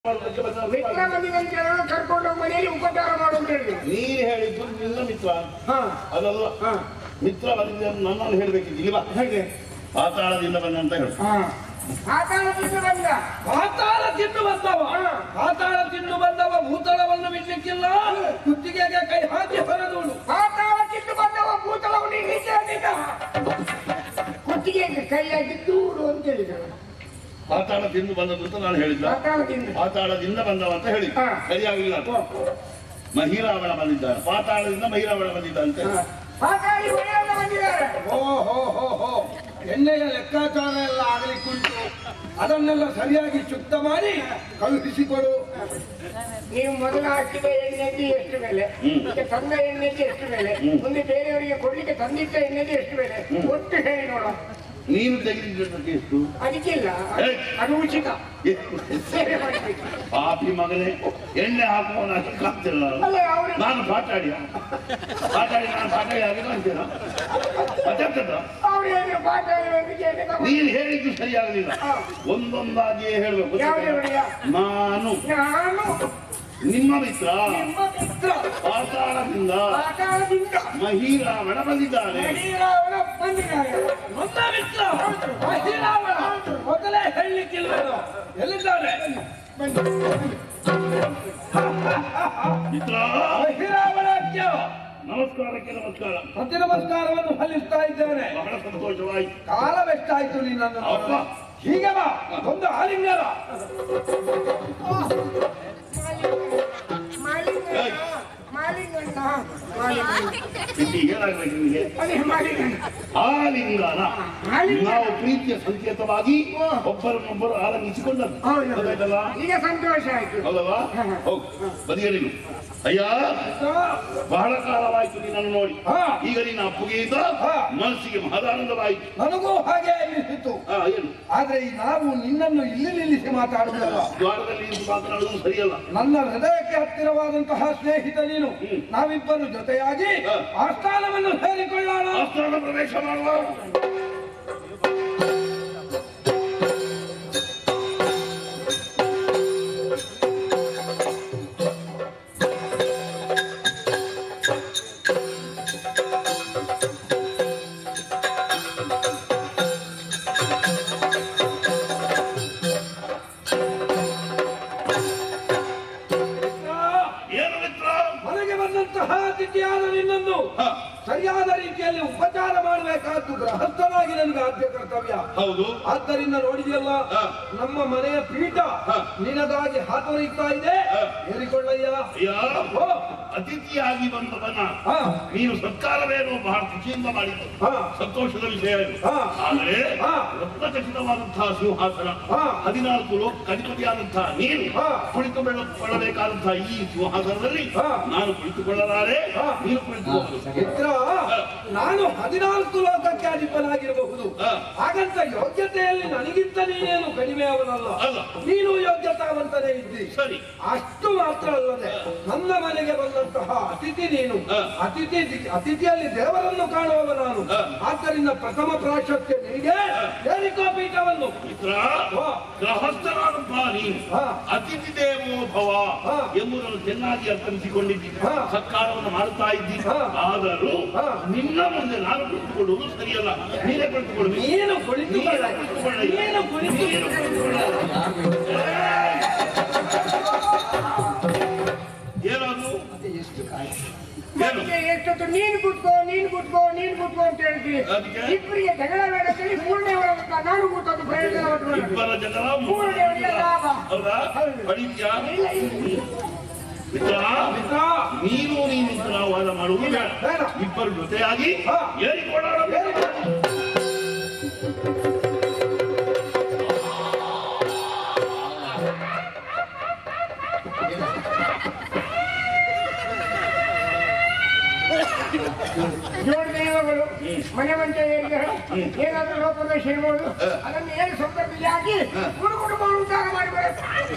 ಮಾಡೋದಕ್ಕೆ ಬಂದ ಮಿತ್ರ ಬಂದಿದಂತೆ ಎಲ್ಲರೂ ಕರ್ಕೊಂಡು ಹೋಗಿ ಮನೆಯಲ್ಲಿ ಉಪಚಾರ ಮಾಡು ಅಂತ ಹೇಳಿದ್ರು ನೀನು ಹೇಳಿದ್ದು ನಿನ್ನ ಮಿತ್ರ ಹಾ ಅದಲ್ಲ ಹಾ ಮಿತ್ರ ಬಂದಿದ್ದೆ ಅಂತ ನನ್ನನ್ನು ಹೇಳಬೇಕಿದ್ದು ಇಲ್ವಾ ಹೇಗೆ ಪಾತಾಳದಿಂದ ಬಂದ ಅಂತ ಹೇಳು ಹಾ ಆತಾಳದಿಂದ ಬಂದ ಪಾತಾಳ ತಿಂದು ಬಂದವ ಪಾತಾಳ ತಿಂದು ಬಂದವ ಭೂತಳವನ್ನು ಬಿಡ್ಲಿಕ್ಕಿಲ್ಲ ಕುತ್ತಿಗೆಗೆ ಕೈ ಹಾಕಿ ಹೊರದವಳು ಆತಾಳಕ್ಕಿಂತ ಬಂದವ ಭೂತಳವನ್ನು ನೀಚೆ ಅಂದಿದ್ದ ಕುತ್ತಿಗೆಗೆ ಕೈ ಹಾಕಿ ದೂರು ಅಂತ ಹೇಳಿದ್ರು ಪಾತಾಳದಿಂದ ಬಂದದ್ದು ಅಂತ ನಾನು ಹೇಳಿದ್ದ ಆತಾಳದಿಂದ ಪಾತಾಳದಿಂದ ಬಂದವ ಅಂತ ಹೇಳಿ ಹಾ. ಸರಿಯಾಗಿಲ್ಲ ಅದು. ಮಹಿರಾವಣ ಬಂದಿದ್ದಾನೆ ಪಾತಾಳದಿಂದ ಮಹಿರಾವಣ ಬಂದಿದ್ದಂತೆ ಹಾ. ಪಾತಾಳಿ ಮನೆಯಿಂದ ಬಂದಿದ್ದಾರೆ ಓ ಹೋ ಹೋ ಹೋ ಎಣ್ಣೆಯ ಲೆಕ್ಕಾಚಾರ ಎಲ್ಲ ಆಗಲಿಕ್ಕುಂಟು ಅದನ್ನೆಲ್ಲ ಸರಿಯಾಗಿ ಶುದ್ಧ ಮಾಡಿ ಕಳುಹಿಸಿಕೊಡು ನೀವು ಮೊದಲು ಹಾಕಿದ ಎಣ್ಣೆಗೆ ಎಷ್ಟು ಬೆಲೆ ಹ್ಮ್. ಈಗ ತಂದ ಎಣ್ಣೆಗೆ ಎಷ್ಟು ಬೆಲೆ ಹ್ಮ್. ಮುಂದೆ ಬೇರೆಯವರಿಗೆ ಕೊಡ್ಲಿಕ್ಕೆ ತಂದಿಟ್ಟ ಎಣ್ಣೆಗೆ ಎಷ್ಟು ಬೆಲೆ ಒಟ್ಟು ಹೇಳಿ ನೋಡ ನೀನು ತೆಗೆದಿದ್ದಕ್ಕೆ ಎಷ್ಟು ಅದಕ್ಕಿಲ್ಲ ಏ. ಅದು ಉಚಿತ ಏ, ಸೇವೆ ಮಾಡ್ಬೇಕು ಪಾಪಿ ಮಗನೇ ಎಣ್ಣೆ ಹಾಕುವವನ ಕಾಗ್ತಿಲ್ಲ ಅಲ್ಲ ಅವರು ನಾನು ಪಾಟಾಡಿಯ ಪಾಟಾಡಿ ನಾನು ಪಾಟಾಡಿ ಆಗಿಲ್ಲ ಅಂತೀನ ಮಾತಾಡ್ತದ ಅವ್ರು ಏನು ಪಾಠ ಹೇಳೋದಕ್ಕೆ ಏನು ತಗೊಂಡು- ನೀನು ಹೇಳಿದ್ದು ಸರಿಯಾಗಲಿಲ್ಲ ಹಾ. ಒಂದೊಂದಾಗಿಯೇ ಹೇಳಬೇಕು ಯಾವ್ದು ಹೇಳುವ? ನಾನು ನಾನು ನಿಮ್ಮ ಮಿತ್ರ ನಿಮ್ಮ ಮಿತ್ರ ಪಾತಾಳದಿಂದ ಪಾತಾಳದಿಂದ ಮಹಿರಾವಣ ಬಂದಿದ್ದಾನೆ ಮಣಿರಾವಣ ಬಂದಿದ್ದಾರೆ ನನ್ನ ಮಿತ್ರ ಮಹಿರಾವಣ ಮೊದಲೇ ಹೇಳಲಿಕ್ಕಿಲ್ವೇನೋ ಎಲ್ಲಿದ್ದಾನೆ ಮಿತ್ರ ಮಹಿರಾವಣಕ್ಕೆ ನಮಸ್ಕಾರಕ್ಕೆ ನಮಸ್ಕಾರ ಪ್ರತಿ ನಮಸ್ಕಾರವನ್ನು ಫಲಿಸ್ತಾ ಇದ್ದೇನೆ ಬಹಳ ಸಂತೋಷವಾಯಿತು ಕಾಲವೆಷ್ಟಾಯ್ತು ನಿನ್ನನ್ನು ಅಪ್ಪ. ನೋಡಲು. ಹೀಗೆ ಬಾ ಒಂದು ಆಲಿಂಗನ ಮಾಲಿಂಗಣ್ಣ ಏಯ್. ಮಾಲಿಂಗಣ್ಣ ಮಾಲಿಂಗಣ್ಣ ಇಲ್ಲಿ ಏನಾಗಬೇಕು ನಿಮಗೆ ಅದೇ ಮಾಲಿಂಗಣ್ಣ ಆಲಿಂಗನ ಆಲಿಂಗನ. ನಾವು ಪ್ರೀತಿಯ ಸಂಕೇತವಾಗಿ ಒಬ್ಬರನ್ನೊಬ್ಬರು ಆರಂಭಿಸಿಕೊಂಡದ್ದು ಹೌದು. ಗೊತ್ತಾಯ್ತಲ್ಲ ಈಗ ಸಂತೋಷ ಆಯ್ತು ಹೌದಲ್ವಾ ಹೋಗು ಬದಿಯರಿ ಅಯ್ಯ ಬಹಳ ಕಾಲವಾಯ್ತು ನಿನ್ನನ್ನು ನೋಡಿ ಹಾ. ಈಗ ನಿನ್ನ ಅಪ್ಪುಗೆಯಿಂದ ಹಾ. ಮನಸ್ಸಿಗೆ ಮಹದಾನಂದವಾಯಿತು ನನಗೂ ಹಾಗೆ ಅನಿಸಿತು ಹಾ ಏನು ಆದ್ರೆ ಈ ನಾವು ನಿನ್ನನ್ನು ಇಲ್ಲಿ ನಿಲ್ಲಿಸಿ ಮಾತಾಡುವುದಲ್ಲ ದ್ವಾರದಲ್ಲಿ ನಿಂತು ಮಾತನಾಡುವುದು ಸರಿಯಲ್ಲ ನನ್ನ ಹೃದಯಕ್ಕೆ ಹತ್ತಿರವಾದಂತಹ ಸ್ನೇಹಿತ ನೀನು ನಾವಿಬ್ಬರು ಜೊತೆಯಾಗಿ ಹಾ. ಆಸ್ಥಾನವನ್ನು ಸೇರಿಕೊಳ್ಳೋಣ ಆಸ್ಥಾನ ಪ್ರವೇಶ ಮಾಡುವ ಏನು ಮಿತ್ರ ಮನೆಗೆ ಬಂದಂತಹ ಅತಿಥಿಯಾದ ನಿನ್ನನ್ನು ಹಾ. ಸರಿಯಾದ ರೀತಿಯಲ್ಲಿ ಉಪಚಾರ ಮಾಡಬೇಕಾದ್ದು ಗೃಹಸ್ಥನಾಗಿ ನನಗೆ ಆದ್ಯ ಕರ್ತವ್ಯ ಹೌದು ಆದ್ದರಿಂದ ನೋಡಿದೆಯಲ್ಲ ಹಾ. ನಮ್ಮ ಮನೆಯ ಪೀಠ ಹಾ. ನಿನಗಾಗಿ ಹಾತೊರೀತಾ ಇದೆ ಹಾ. ಏರಿಕೊಳ್ಳಯ್ಯ ಅಯ್ಯ ಓ, ಅತಿಥಿಯಾಗಿ ಬಂದವನ ಹಾ. ನೀನು ಸತ್ಕಾರವೇನು ಬಹಳ ಖುಷಿಯಿಂದ ಮಾಡಿದ್ದು ಹಾ. ಸಂತೋಷದ ವಿಷಯ ಇದು. ಹಾ. ಆದರೆ ಹಾ. ರತ್ನಖಚಿತವಾದಂತಹ ಸಿಂಹಾಸನ ಹಾ. ಹದಿನಾಲ್ಕು ಲೋಕ ಅಧಿಪತಿಯಾದಂತಹ ನೀನು ಹಾ. ಕುಳಿತುಕೊಳ್ಳಬೇಕಾದಂತಹ ಈ ಸಿಂಹಾಸನದಲ್ಲಿ ಹಾ. ನಾನು ಕುಳಿತುಕೊಳ್ಳಲಾರೆ ಹಾ. ನೀನು ಕುಳಿತುಕೊಳ್ಳು ಮಿತ್ರ ನಾನು ಹದಿನಾಲ್ಕು ಲೋಕಕ್ಕೆ ಅಧಿಪನಾಗಿರಬಹುದು ಹಾ. ಹಾಗಂತ ಯೋಗ್ಯತೆಯಲ್ಲಿ ನನಗಿಂತ ನೀನೇನು ಕಡಿಮೆ ಅವನಲ್ಲ ಅಲ್ಲ. ನೀನು ಯೋಗ್ಯತಾವಂತನೇ ಇದ್ದಿ ಸರಿ ಅಷ್ಟು ಮಾತ್ರ ಅಲ್ಲದೆ ನನ್ನ ಮನೆಗೆ ಬಂದಂತಹ ಅತಿಥಿ ನೀನು ಹಾ. ಅತಿಥಿ ಅತಿಥಿಯಲ್ಲಿ ದೇವರನ್ನು ಕಾಣುವವ ನಾನು ಹಾ. ಆದ್ದರಿಂದ ಪ್ರಥಮ ಪ್ರಾಶಸ್ತ್ಯ ನಿನಗೆ ಏರಿಕೋ ಪೀಠವನ್ನು ಮಿತ್ರ ಹಾ. ಗೃಹಸ್ಥನಾದಂತಹ ನೀನು ಹಾ. ಅತಿಥಿ ದೇವೋ ಭವ ಹಾ. ಎಂಬುದನ್ನು ಚೆನ್ನಾಗಿ ಅರ್ಥೈಸಿಕೊಂಡಿದ್ದೀನಿ ಹಾ. ಸತ್ಕಾರವನ್ನು ಮಾಡುತ್ತಾ ಇದ್ದೀನಿ ಹಾ. ಆದರೂ ಹಾ. ನಿನ್ನ ಮುಂದೆ ನಾನು ಕುಳಿತುಕೊಳ್ಳುವುದು ಸರಿಯಲ್ಲ ನೀನೇ ಕುಳಿತುಕೊಳ್ಳಿ ನೀನು ಕುಳಿತುಕೊಳ್ಳ ನೀನು ಕುಳಿತು ಏನಾದ್ರು ಎಷ್ಟು ಕಾಲ ಏನು ಮತ್ತೆ ಎಷ್ಟೊತ್ತು ನೀನು ಕುತ್ಕೋ ನೀನು ಕುತ್ಕೋ ನೀನು ಕುತ್ಕೋ ಅಂತ ಹೇಳ್ತೀವಿ ಅದಕ್ಕೆ? ಇಬ್ಬರಿಗೆ ಜಗಳ ಬೇಡ ಅಂತೇಳಿ ಮೂರನೇ ಒಳಗೆ ನಾನು ಕೂತದ್ದು ಪ್ರಯೋಜನ ಪಟ್ಕೊಳ್ಳೋದು. ಇಬ್ಬರ ಜನರ ಮೂರು ದೇವರಿಗೆ ಲಾಭ. ಹೌದಾ ಹೌದು. ಪಡಿತ್ಯಾ ಇಲ್ಲ, ಇಲ್ಲ. ಮಿತ್ರ ಮಿತ್ರ ನೀನು ನೀನು ಅಂತ ನಾವು ವಾದ ಮಾಡುವುದು ಬೇಡ ಬೇಡ. ಇಬ್ಬರು ಜೊತೆಯಾಗಿ ಹಾ. ಏರಿಕೊಳ್ಳೋಣ ಜೋಡ ದೈವಗಳು ಮನೆ ಮಂಚ ಏರಿದ್ದಾರೆ ಏನಾದ್ರೂ ಲೋಪದೋಷ ಇರ್ಬೋದು ಅದನ್ನು ಏಳು ಸಂದರ್ಭದಲ್ಲಿ ಹಾಕಿ ಗುಡುಗುಡು ಮಾಡುತ್ತಾಗ ಮಾಡಿಬಿಡುತ್ತೆ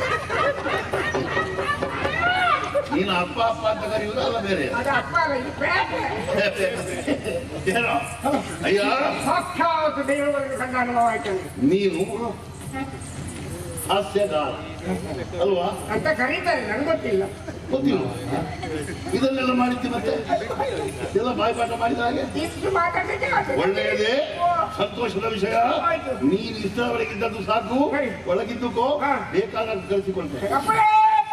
ನೀನು ಅಪ್ಪ ಅಪ್ಪ ಅಂತ ಕರೆಯುವುದು ಅಲ್ಲ ಬೇರೆ ಅದು ಅಪ್ಪ ಅಲ್ಲ ಇದು ಬೇಟೆ ಏನೋ ಅಯ್ಯ ಸಾಕ್ಷಾತ್ ದೈವಗಳಿಗೆ ಕಂಡ ಅನುಭವ ಆಯ್ತು ನೀನು ಹಾಸ್ಯಗಾರ ಅಲ್ವಾ ಅಂತ ಕರೀತಾರೆ ನನಗೆ ಗೊತ್ತಿಲ್ಲ ಗೊತ್ತಿಲ್ಲ ಇದನ್ನೆಲ್ಲ ಮಾಡಿದ್ದೆ ಮತ್ತೆ ಎಲ್ಲ ಬಾಯ್ಪಾಠ ಮಾಡಿದ ಹಾಗೆ ಇಷ್ಟು ಮಾತಾಡ್ಲಿಕ್ಕೆ ಆಗ್ತದೆ. ಒಳ್ಳೆಯದೇ ಓ, ಸಂತೋಷದ ವಿಷಯ ಆಯ್ತು. ನೀನು ಇಷ್ಟವರೆಗಿದ್ದದ್ದು ಸಾಕು ಸರಿ. ಒಳಗಿದ್ದಕ್ಕೋ ಹಾ. ಬೇಕಾದಾಗ ಕಳಿಸಿಕೊಳ್ತೇನೆ ಅಪ್ಪಳೇ!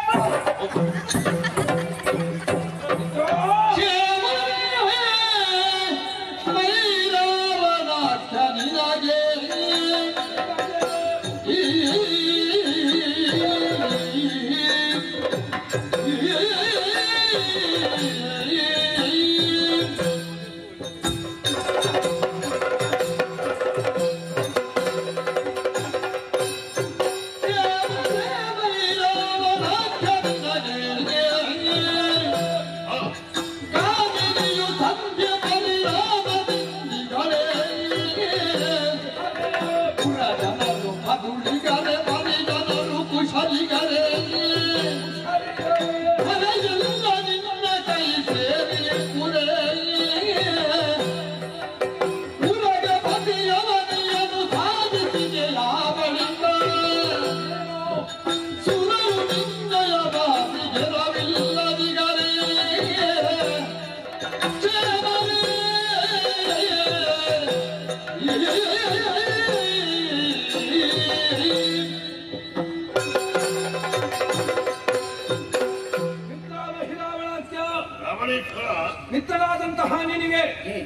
ಮಿತ್ರ ಮಹಿಳಾವಳಾತ್ಯ ರಾವಣೇಶ್ವರ ಮಿತ್ರನಾದಂತಹ ನಿನಗೆ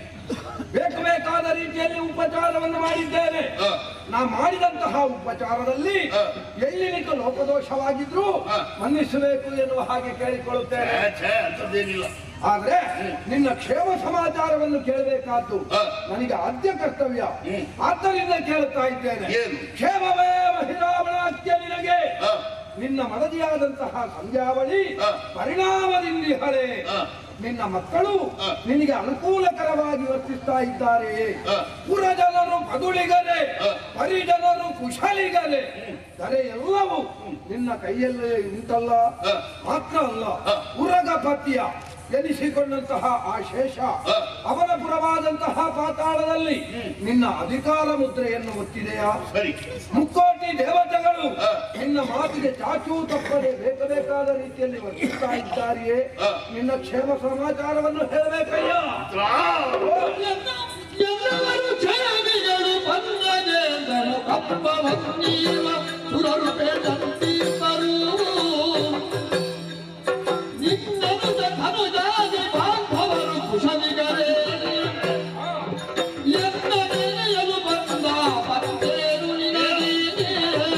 ಬೇಕು ಬೇಕಾದ ರೀತಿಯಲ್ಲಿ ಉಪಚಾರವನ್ನು ಮಾಡಿದ್ದೇನೆ ಹ, ನಾ ಮಾಡಿದಂತಹ ಉಪಚಾರದಲ್ಲಿ ಹ. ಎಲ್ಲಿನಿಕ ಲೋಪದೋಷವಾಗಿದ್ರು ಹ. ಮನ್ನಿಸಬೇಕು ಎನ್ನುವ ಹಾಗೆ ಕೇಳಿಕೊಳ್ಳುತ್ತೇನೆ ಛೇ, ಛೇ, ಅಂಥದ್ದೇನಿಲ್ಲ ಆದ್ರೆ ನಿನ್ನ ಕ್ಷೇಮ ಸಮಾಚಾರವನ್ನು ಕೇಳಬೇಕಾದ್ದು ಹ. ನನಗೆ ಆದ್ಯ ಕರ್ತವ್ಯ ಹ್ಮ್. ಆದ್ದರಿಂದ ಕೇಳುತ್ತಾ ಇದ್ದೇನೆ ಏನು? ಕ್ಷೇಮವೇ ಮಹಿಳಾವಣಾತ್ಯ ನಿನಗೆ ಹ, ನಿನ್ನ ಮಡದಿಯಾದಂತಹ ಸಂಧ್ಯಾವಳಿ ಹ. ಪರಿಣಾಮದಿಂದಿಹಳೆ ಹ. ನಿನ್ನ ಮಕ್ಕಳು ಹ. ನಿನಗೆ ಅನುಕೂಲಕರವಾಗಿ ವರ್ತಿಸ್ತಾ ಇದ್ದಾರೆ ಹ. ಪುರ ಜನರು ಪದುಳಿಗರೆ ಹ. ಪರಿಜನರು ಕುಶಲಿಗರೆ ದರೆ ಎಲ್ಲವೂ ನಿನ್ನ ಕೈಯಲ್ಲೇ ಉಂಟಲ್ಲ ಹ. ಮಾತ್ರ ಅಲ್ಲ ಹ. ಉರಗ ಪತಿಯ ಎನಿಸಿಕೊಂಡಂತಹ ಆ ಶೇಷ ಹ. ಅವನ ಪುರವಾದಂತಹ ಪಾತಾಳದಲ್ಲಿ ನಿನ್ನ ಅಧಿಕಾರ ಮುದ್ರೆಯನ್ನು ಒತ್ತಿದೆಯಾ ಸರಿ ಮುಕ್ಕೋಟಿ ದೇವತೆಗಳು ಹ. ನಿನ್ನ ಮಾತಿಗೆ ಚಾಚೂ ತಪ್ಪದೆ ಬೇಕಾದ ರೀತಿಯಲ್ಲಿ ವರ್ತಿಸ್ತಾ ಇದ್ದಾರೆಯೇ ಹ. ನಿನ್ನ ಕ್ಷೇಮ ಸಮಾಚಾರವನ್ನು ಹೇಳಬೇಕಯ್ಯ ರಾ. ಎಲ್ಲವರು ಛಾಯೆಗಳು ಬಂದನೆಂದರು ಕಪ್ಪವನ್ನೀವ ಸುರರು ಬೇಡಂತೀವರು ನಿನ್ನನುಜ ಧನುಜಾದಿ ಬಾಂಧವರು ಕುಶಲಿಗರೇ ಎನ್ನ ನೆನೆಯಲು ಬಂದ ಬಂದೇರು ನಿನಗೆ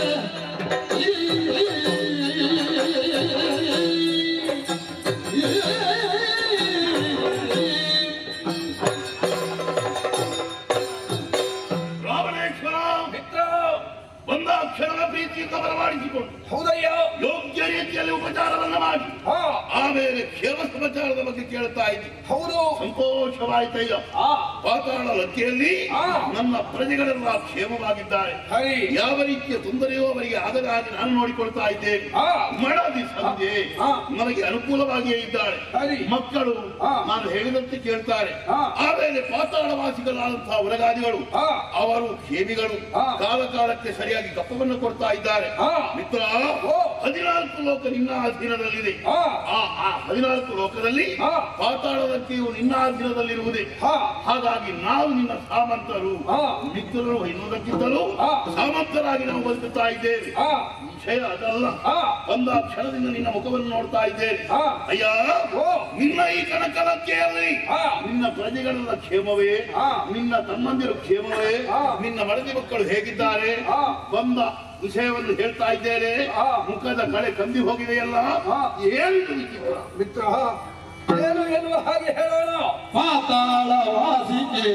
ರಾವಣೇಶ್ವರ ಮಿತ್ರ ಬಂದ ಕ್ಷಣದ ಪ್ರೀತಿಯಿಂದ ಬರಮಾಡಿಸಿಕೊಂಡು ಹೌದಯ್ಯ ಯೋಗ್ಯ ರೀತಿಯಲ್ಲಿ ಉಪಚಾರವನ್ನ ಮಾಡಿ ಹಾ ಆಮೇಲೆ ಕ್ಷೇಮ ಸಮಾಚಾರದ ಬಗ್ಗೆ ಕೇಳ್ತಾ ಇದ್ದಿ ಹೌದು ಸಂತೋಷವಾಯ್ತಯ್ಯ ಆ ಪಾತಾಳ ಲಕ್ಕಿಯಲ್ಲಿ ಆ. ನನ್ನ ಪ್ರಜೆಗಳೆಲ್ಲ ಕ್ಷೇಮವಾಗಿದ್ದಾರೆ ಹರಿ ಯಾವ ರೀತಿಯ ತೊಂದರೆಯೋ ಅವರಿಗೆ ಆಗದ ಹಾಗೆ ನಾನು ನೋಡಿಕೊಳ್ತಾ ಇದ್ದೇನೆ ಆ. ಮಡದಿ ಸಂಜೆ ಆ. ನನಗೆ ಅನುಕೂಲವಾಗಿಯೇ ಇದ್ದಾಳೆ ಸರಿ. ಮಕ್ಕಳು ಆ. ನಾನು ಹೇಳಿದಂತೆ ಕೇಳ್ತಾರೆ ಆ. ಆಮೇಲೆ ಪಾತಾಳವಾಸಿಗಳಾದಂತಹ ಉರಗಾದಿಗಳು ಆ. ಅವರು ಖೇಮಿಗಳು ಆ. ಕಾಲ ಕಾಲಕ್ಕೆ ಸರಿಯಾಗಿ ಕಪ್ಪವನ್ನು ಕೊಡ್ತಾ ಇದ್ದಾರೆ ಆ. ಮಿತ್ರ ಓ. ಹದಿನಾಲ್ಕು ಲೋಕ ನಿನ್ನ ಅಧೀನದಲ್ಲಿದೆ ಆ. ಆ ಆ ಹದಿನಾಲ್ಕು ಲೋಕದಲ್ಲಿ ಆ. ಪಾತಾಳದಕ್ಕೆಯೂ ನಿನ್ನ ಅಧೀನದಲ್ಲಿರುವುದೇ ಹಾ ಹಾಗಾಗಿ ನಾವು ನಿನ್ನ ಸಾಮಂತರು ಆ. ಮಿತ್ರರು ಎನ್ನುವುದಕ್ಕಿಂತಲೂ ಆ. ಸಾಮಂತರಾಗಿ ನಾವು ಬದುಕುತ್ತಾ ಇದ್ದೇವೆ ಆ ವಿಷಯ ಅದಲ್ಲ ಆ. ಒಂದ ಕ್ಷಣದಿಂದ ನಿನ್ನ ಮುಖವನ್ನು ನೋಡ್ತಾ ಇದ್ದೇವೆ ಆ. ಅಯ್ಯ ಓ. ನಿನ್ನ ಈ ಕನಕಲಕ್ಕೆಯಲ್ಲಿ ಆ. ನಿನ್ನ ಪ್ರಜೆಗಳೆಲ್ಲ ಕ್ಷೇಮವೇ ಆ. ನಿನ್ನ ತಮ್ಮಂದಿರು ಕ್ಷೇಮವೇ ಆ. ನಿನ್ನ ಮಡದಿ ಮಕ್ಕಳು ಹೇಗಿದ್ದಾರೆ ಆ. ಬಂದ ವಿಷಯವನ್ನು ಹೇಳ್ತಾ ಇದ್ದೇನೆ ಆ. ಮುಖದ ಕಳೆ ಕಂದಿ ಹೋಗಿದೆಯಲ್ಲ ಆ. ಏನು ವಿಚಿತ್ರ ಮಿತ್ರ ಏನು ಎನ್ನುವ ಹಾಗೆ ಹೇಳೋಣ ಪಾತಾಳ ವಾಸಿಗೆ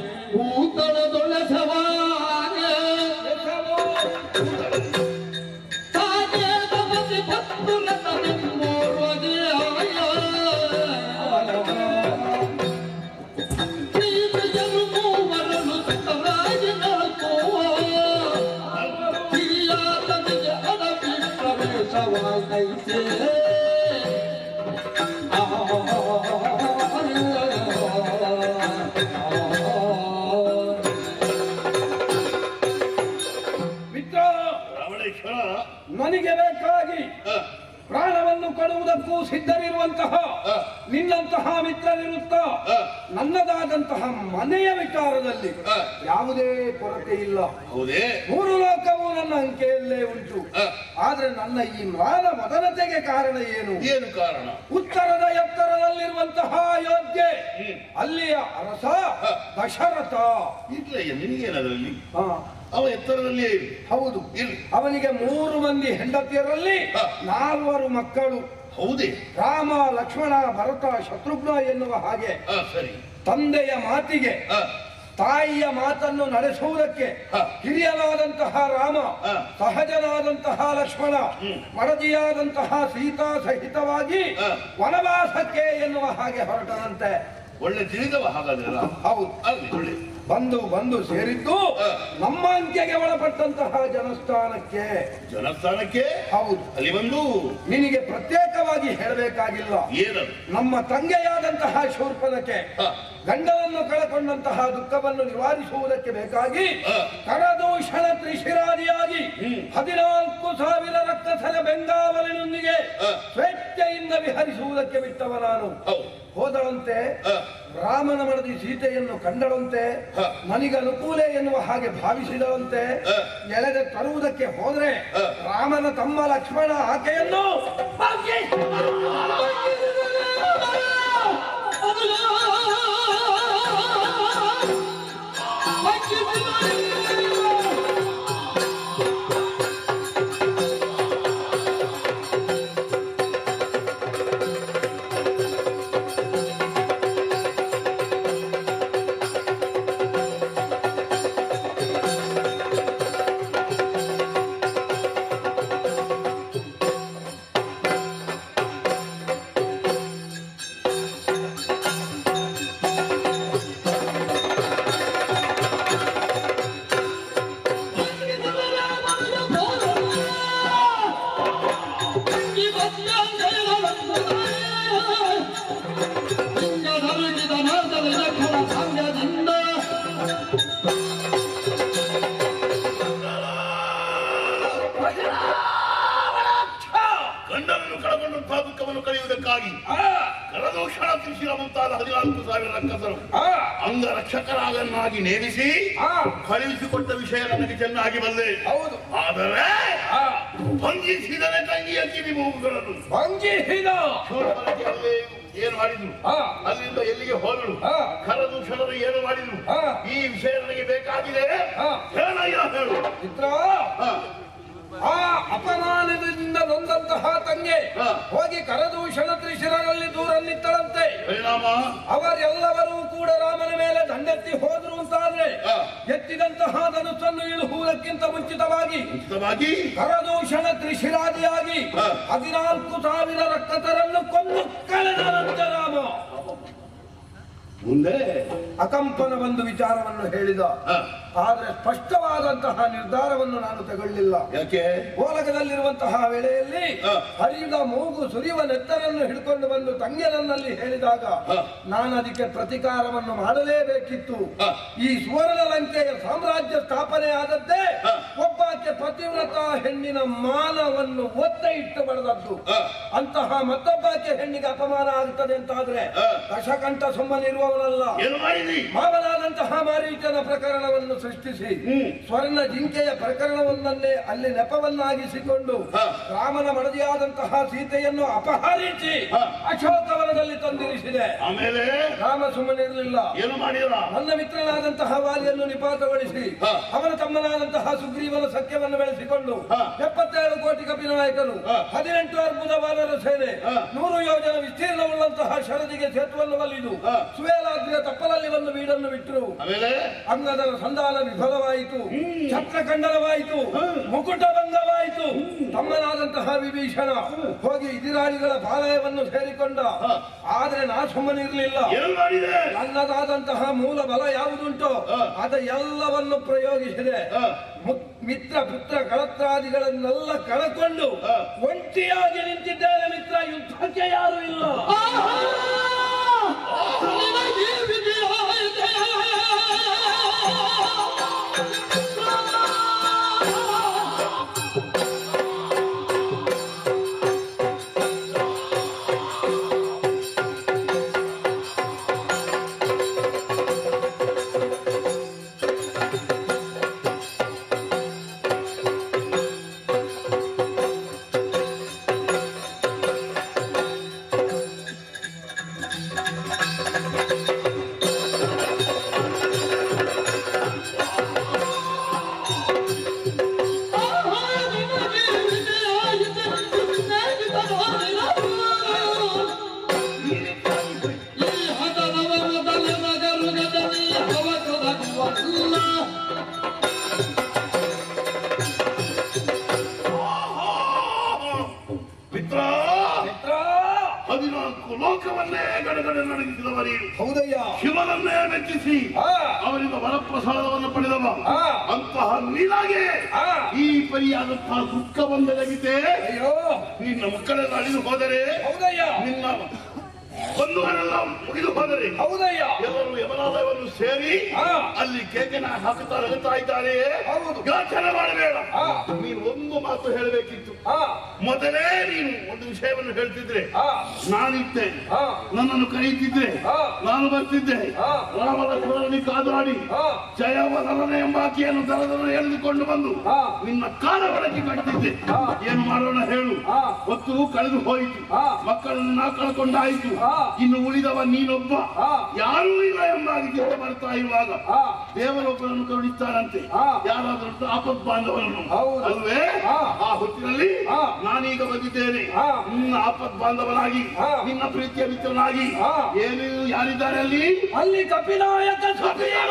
ಭೂತಳದೊಳೆಸವಾಗೆ ತಾನೇ ತಮಸಿ ಭಕ್ತುಲತ ನಿಮ್ಮೋರ್ವಗೆ ಪ್ರೀತಿಯರು ಮೂವರನ್ನು ಸತರಾಗಿ ನಡ್ಕುವ ಹಿರಿಯಾತನಿಗೆ ಅಡವಿ ಪ್ರವೇಶವಾಗೈತೆ ಮಿತ್ರ ರಾವಣೇಶ್ವರ ನನ್ನ ನನಗೆ ಬೇಕಾಗಿ ಹ, ಪ್ರಾಣವನ್ನು ಕೊಡುವುದಕ್ಕೂ ಸಿದ್ಧರಿರುವಂತಹ ಹ, ನಿನ್ನಂತಹ ಮಿತ್ರರಿರುತ್ತಾ ಹ. ನನ್ನದಾದಂತಹ ಮನೆಯ ವಿಚಾರದಲ್ಲಿ ಹ. ಯಾವುದೇ ಕೊರತೆ ಇಲ್ಲ ಹೌದೇ ಮೂರು ಲೋಕವು ನನ್ನ ಅಂಕೆಯಲ್ಲೇ ಉಂಟು ಹ, ಆದ್ರೆ ನನ್ನ ಈ ಮ್ಲಾನ ಮದನತೆಗೆ ಕಾರಣ ಏನು ಏನು ಕಾರಣ ಉತ್ತರದ ಎತ್ತರದಲ್ಲಿರುವಂತಹ ಅಯೋಧ್ಯೆ ಹ್ಮ್. ಅಲ್ಲಿಯ ಅರಸ ಹ. ದಶರಥ ಇರ್ಲಯ್ಯ ನಿನಗೇನದರಲ್ಲಿ ಹ, ಅವ ಎತ್ತರದಲ್ಲಿಯೇ ಇರು ಹೌದು ಇರ್ಲಿ ಅವನಿಗೆ ಮೂರು ಮಂದಿ ಹೆಂಡತಿಯರಲ್ಲಿ ಹ. ನಾಲ್ವರು ಮಕ್ಕಳು ಹೌದೇ ರಾಮ ಲಕ್ಷ್ಮಣ ಭರತ ಶತ್ರುಘ್ನ ಎನ್ನುವ ಹಾಗೆ ಹ ಸರಿ ತಂದೆಯ ಮಾತಿಗೆ ಹ ತಾಯಿಯ ಮಾತನ್ನು ನಡೆಸುವುದಕ್ಕೆ ಹ. ಹಿರಿಯನಾದಂತಹ ರಾಮ ಹ. ಸಹಜನಾದಂತಹ ಲಕ್ಷ್ಮಣ ಹ್ಮ್. ಮಡದಿಯಾದಂತಹ ಸೀತಾ ಸಹಿತವಾಗಿ ಹ. ವನವಾಸಕ್ಕೆ ಎನ್ನುವ ಹಾಗೆ ಹೊರಟನಂತೆ ಒಳ್ಳೆ ತಿಳಿದವ ಹಾಗಾದ್ರೆ ಅಲ್ಲ? ಹೌದು ಆಗ್ಲಿ ಒಳ್ಳೆ ಬಂದು ಬಂದು ಸೇರಿದ್ದು ಹ. ನಮ್ಮ ಅಂಕೆಗೆ ಒಳಪಟ್ಟಂತಹ ಜನಸ್ಥಾನಕ್ಕೆ ಜನಸ್ಥಾನಕ್ಕೆ ಹೌದು ಅಲ್ಲಿ ಬಂದು ನಿನಗೆ ಪ್ರತ್ಯೇಕವಾಗಿ ಹೇಳಬೇಕಾಗಿಲ್ಲ ಏನದು ನಮ್ಮ ತಂದೆಯಾದಂತಹ ಶೂರ್ಪನಕ್ಕೆ ಹ, ಗಂಡವನ್ನು ಕಳಕೊಂಡಂತಹ ದುಃಖವನ್ನು ನಿವಾರಿಸುವುದಕ್ಕೆ ಬೇಕಾಗಿ ಹ. ಕರದೂಷಣ ತ್ರಿಶಿರಾದಿಯಾಗಿ ಹ್ಮ್. ಹದಿನಾಲ್ಕು ಸಾವಿರ ರಕ್ತಸರ ಬೆಂಗಾವಲಿನೊಂದಿಗೆ ಹ. ಸ್ವೇಚ್ಛೆಯಿಂದ ವಿಹರಿಸುವುದಕ್ಕೆ ಬಿಟ್ಟವ ನಾನು ಹೌದು ಹೋದಳಂತೆ ಹ, ರಾಮನ ಮಡದಿ ಸೀತೆಯನ್ನು ಕಂಡಳಂತೆ ಹ. ನನಗೆ ಅನುಕೂಲ ಎನ್ನುವ ಹಾಗೆ ಭಾವಿಸಿದಳಂತೆ ಹ. ಎಳೆದೆ ತರುವುದಕ್ಕೆ ಹೋದ್ರೆ ಹ. ರಾಮನ ತಮ್ಮ ಲಕ್ಷ್ಮಣ ಆಕೆಯನ್ನು ಗಂಡನನ್ನು ಕಳಕೊಂಡಂತಹ ದುಃಖವನ್ನು ಕಳೆಯುವುದಕ್ಕಾಗಿ ಕರದೋಷಣ ತ್ರಿಶಿರ ಮುಂತಾದ ಹದಿನಾಲ್ಕು ಸಾವಿರ ರಕ್ಕಸರು ಅಂಗರಕ್ಷಕರಾಗನ್ನಾಗಿ ನೇಮಿಸಿ ಕಳುಹಿಸಿಕೊಟ್ಟ ವಿಷಯ ನನಗೆ ಚೆನ್ನಾಗಿ ಬಂದೆ ಹೌದು ಆದರೆ ಭಂಗಿಸಿದರೆ ತಂಗಿಯ ಕಿವಿ ಮೂಗುಗಳನ್ನು ಭಂಗಿಸಿದ ಶೂರ್ಪನಖೆ ಅಲ್ಲೇ ಏನು ಮಾಡಿದ್ರು ಆ, ಅಲ್ಲಿಂದ ಎಲ್ಲಿಗೆ ಹೋದಳು ಆ. ಕರದೂಷಣರು ಏನು ಮಾಡಿದ್ರು ಆ. ಈ ವಿಷಯ ನನಗೆ ಬೇಕಾಗಿದೆ ಆ. ಹೇಳಯ್ಯ ಹೇಳು ಮಿತ್ರ ಆ, ಆ ಅಪಮಾನದಿಂದ ನೊಂದಂತಹ ತಂಗೆ ಹಾ. ಹೋಗಿ ಕರದೂಷಣ ತ್ರಿಶಿರನಲ್ಲಿ ದೂರನ್ನಿತ್ತಳಂತೆ ಪರಿಣಾಮ ಅವರೆಲ್ಲರೂ ಕೂಡ ರಾಮನ ಮೇಲೆ ದಂಡೆತ್ತಿ ಹೋದ್ರು ಅಂತಾದ್ರೆ ಹಾ. ಎತ್ತಿದಂತಹ ಧನುಸ್ಸನ್ನು ಇಳುಹುವುದಕ್ಕಿಂತ ಮುಂಚಿತವಾಗಿ ಉಚಿತವಾಗಿ ಕರದೂಷಣ ತ್ರಿಶಿರಾದಿಯಾಗಿ ಹಾ. ಹದಿನಾಲ್ಕು ಸಾವಿರ ರಕ್ಕತರನ್ನು ಕೊಂದು ಕಳೆದರಂತೆ ರಾಮ ಮುಂದೆ ಅಕಂಪನ ಒಂದು ವಿಚಾರವನ್ನು ಹೇಳಿದ ಆ, ಆದ್ರೆ ಸ್ಪಷ್ಟವಾದಂತಹ ನಿರ್ಧಾರವನ್ನು ನಾನು ತಗೊಳ್ಳಿಲ್ಲ ಯಾಕೆ ಓಲಗದಲ್ಲಿರುವಂತಹ ವೇಳೆಯಲ್ಲಿ ಹ. ಹರಿದ ಮೂಗು ಸುರಿಯುವ ನೆತ್ತರನ್ನು ಹಿಡ್ಕೊಂಡು ಬಂದು ತಂಗಿಯನಲ್ಲಿ ಹೇಳಿದಾಗ ಹ. ನಾನು ಅದಕ್ಕೆ ಪ್ರತಿಕಾರವನ್ನು ಮಾಡಲೇಬೇಕಿತ್ತು ಹ. ಈ ಸುವರ್ಣ ಲಂಕೆಯ ಸಾಮ್ರಾಜ್ಯ ಸ್ಥಾಪನೆ ಆದದ್ದೇ ಹ. ಒಬ್ಬಾಕೆ ಪತಿವ್ರತ ಹೆಣ್ಣಿನ ಮಾನವನ್ನು ಒತ್ತ ಇಟ್ಟು ಬಡದದ್ದು ಹ. ಅಂತಹ ಮತ್ತೊಬ್ಬಾಕೆ ಹೆಣ್ಣಿಗೆ ಅಪಮಾನ ಆಗುತ್ತದೆ ಅಂತಾದ್ರೆ ಹ. ದಶಕಂಠ ಸುಮ್ಮನಿರುವವನಲ್ಲ ಏನು ಮಾಡಿದಿ ಮಾವನಾದಂತಹ ಮಾರೀಚನ ಪ್ರಕರಣವನ್ನು ಸೃಷ್ಟಿಸಿ ಹ್ಮ್. ಸ್ವರ್ಣ ಜಿಂಕೆಯ ಪ್ರಕರಣವನ್ನೇ ಅಲ್ಲಿ ನೆಪವನ್ನಾಗಿಸಿಕೊಂಡು ಹ. ರಾಮನ ಮಡದಿಯಾದಂತಹ ಸೀತೆಯನ್ನು ಅಪಹರಿಸಿ ಹ. ಅಶೋಕವನದಲ್ಲಿ ತಂದಿರಿಸಿದೆ ಆಮೇಲೆ ರಾಮ ಸುಮ್ಮನಿರಲಿಲ್ಲ ಏನು ಮಾಡಿದ್ರ ನನ್ನ ಮಿತ್ರನಾದಂತಹ ವಾಲಿಯನ್ನು ನಿಪಾತಗೊಳಿಸಿ ಹ. ಅವನ ತಮ್ಮನಾದಂತಹ ಸುಗ್ರೀವನ ಸಖ್ಯವನ್ನು ಬೆಳೆಸಿಕೊಂಡು ಹ. ಎಪ್ಪತ್ತೇಳು ಕೋಟಿ ಕಪಿನಾಯಕರು ಹ. ಹದಿನೆಂಟು ಅರ್ಬುದ ವಾನರ ಸೇನೆ ಹ. ನೂರು ಯೋಜನ ವಿಸ್ತೀರ್ಣವುಳ್ಳಂತಹ ಶರದಿಗೆ ಸೇತುವನ್ನು ಒಲಿದು ಹ. ಸುವೇಲಾದ್ರಿಯ ತಪ್ಪಲಲ್ಲಿ ಒಂದು ಬೀಡನ್ನು ಬಿಟ್ಟರು ಆಮೇಲೆ ಅಂಗದರ ಸಂಧಾನ ವಿಫಲವಾಯಿತು ಛತ್ರಖಂಡನವಾಯಿತು ಮುಕುಟ ಭಂಗವಾಯಿತು ತಮ್ಮನಾದಂತಹ ವಿಭೀಷಣ ಹೋಗಿ ಇದಿರಾಳಿಗಳ ಪಾಲಯವನ್ನು ಸೇರಿಕೊಂಡ ಆದ್ರೆ ನಾ ಸುಮ್ಮನಿರಲಿಲ್ಲ ಏನು ಮಾಡಿದೆ ನನ್ನದಾದಂತಹ ಮೂಲ ಬಲ ಯಾವುದುಂಟೋ ಹ. ಅದ ಎಲ್ಲವನ್ನು ಪ್ರಯೋಗಿಸಿದೆ ಹ. ಮು- ಮಿತ್ರ ಪುತ್ರ ಕಳತ್ರಾದಿಗಳನ್ನೆಲ್ಲ ಕಳಕೊಂಡು ಹ. ಒಂಟಿಯಾಗಿ ನಿಂತಿದ್ದೇನೆ ಮಿತ್ರ ಯುದ್ಧಕ್ಕೆ ಯಾರು ಇಲ್ಲ ಮಿತ್ರ ಮಿತ್ರ ಹದಿನಾಲ್ಕು ಲೋಕವನ್ನೇ ಗಡಗಡೆ ನಡಗಿಸಿದವ ನೀನು ಹೌದಯ್ಯ ಶಿವನನ್ನೇ ಮೆಚ್ಚಿಸಿ ಆ, ಅವರಿಂದ ವರಪ್ರಸಾದವನ್ನು ಪಡೆದವ ಆ. ಅಂತಹ ನೀನಾಗೆ ಆ. ಈ ಪರಿಯಾದಂತಹ ದುಃಖ ಬಂದಲಗಿದೆ ಅಯ್ಯೋ ನಿನ್ನ ಮಕ್ಕಳೆಲ್ಲ ಅಳಿದು ಹೋದರೆ ಹೌದಯ್ಯ ನಿನ್ನ ಬಂಧುಗಳೆಲ್ಲ ಮುಗಿದು ಹೋದರೆ ಹೌದಯ್ಯ ಎಲ್ಲರೂ ಯಮನಾಲಯವನ್ನು ಸೇರಿ ಆ. ಅಲ್ಲಿ ಕೇಕನ ಹಾಕುತ್ತಾ ನಗುತ್ತಾ ಇದ್ದಾರೆ ಹೌದು. ಯೋಚನೆ ಮಾಡಬೇಡ ಆ. ನೀನು ಒಂದು ಮಾತು ಹೇಳಬೇಕಿತ್ತು ಆ, ಮೊದಲೇ ನೀನು ಒಂದು ವಿಷಯವನ್ನು ಹೇಳ್ತಿದ್ರೆ ಆ, ನಾನಿದ್ದೆ ಆ, ನನ್ನನ್ನು ಕರೆಯುತ್ತಿದ್ರೆ ಆ. ನಾನು ಬರ್ತಿದ್ದೆ ಆ. ರಾಮ ಲಕ್ಷ್ಮಣನಿ ಕಾದಾಡಿ ಆ. ಜಯವದರನೆ ಎಂಬಾಕಿಯನ್ನು ದರದನ್ನು ಎಳೆದುಕೊಂಡು ಬಂದು ಆ. ನಿನ್ನ ಕಾಲ ಒಳಗೆ ಕಟ್ಟಿದ್ದೆ ಆ. ಏನು ಮಾಡೋಣ ಹೇಳು ಆ. ಹೊತ್ತು ಕಳೆದು ಹೋಯಿತು ಆ. ಮಕ್ಕಳನ್ನ ಕಳ್ಕೊಂಡಾಯಿತು ಆ. ಇನ್ನು ಉಳಿದವ ನೀನೊಬ್ಬ ಆ. ಯಾರೂ ಇಲ್ಲ ಎಂಬಾಗಿ ಚಿಂತೆ ಬರ್ತಾ ಇರುವಾಗ ಆ. ದೇವರೊಬ್ಬರನ್ನು ಕರುಣಿಸ್ತಾರಂತೆ ಆ. ಯಾರಾದ್ರೂ ಆಪತ್ ಬಾಂಧವರನ್ನು ಹೌದು. ಅಲ್ವೇ ಆ. ಆ ಹೊತ್ತಿನಲ್ಲಿ ಆ. ನಾನೀಗ ಬಂದಿದ್ದೇನೆ ಆ. ನಿನ್ನ ಆಪತ್ ಬಾಂಧವನಾಗಿ ಆ. ನಿನ್ನ ಪ್ರೀತಿಯ ಮಿತ್ರನಾಗಿ ಆ. ಏನು ಯಾರಿದ್ದಾರೆ ಅಲ್ಲಿ ಅಲ್ಲಿ ಕಪಿನಾಯಕ ಕಪಿಲ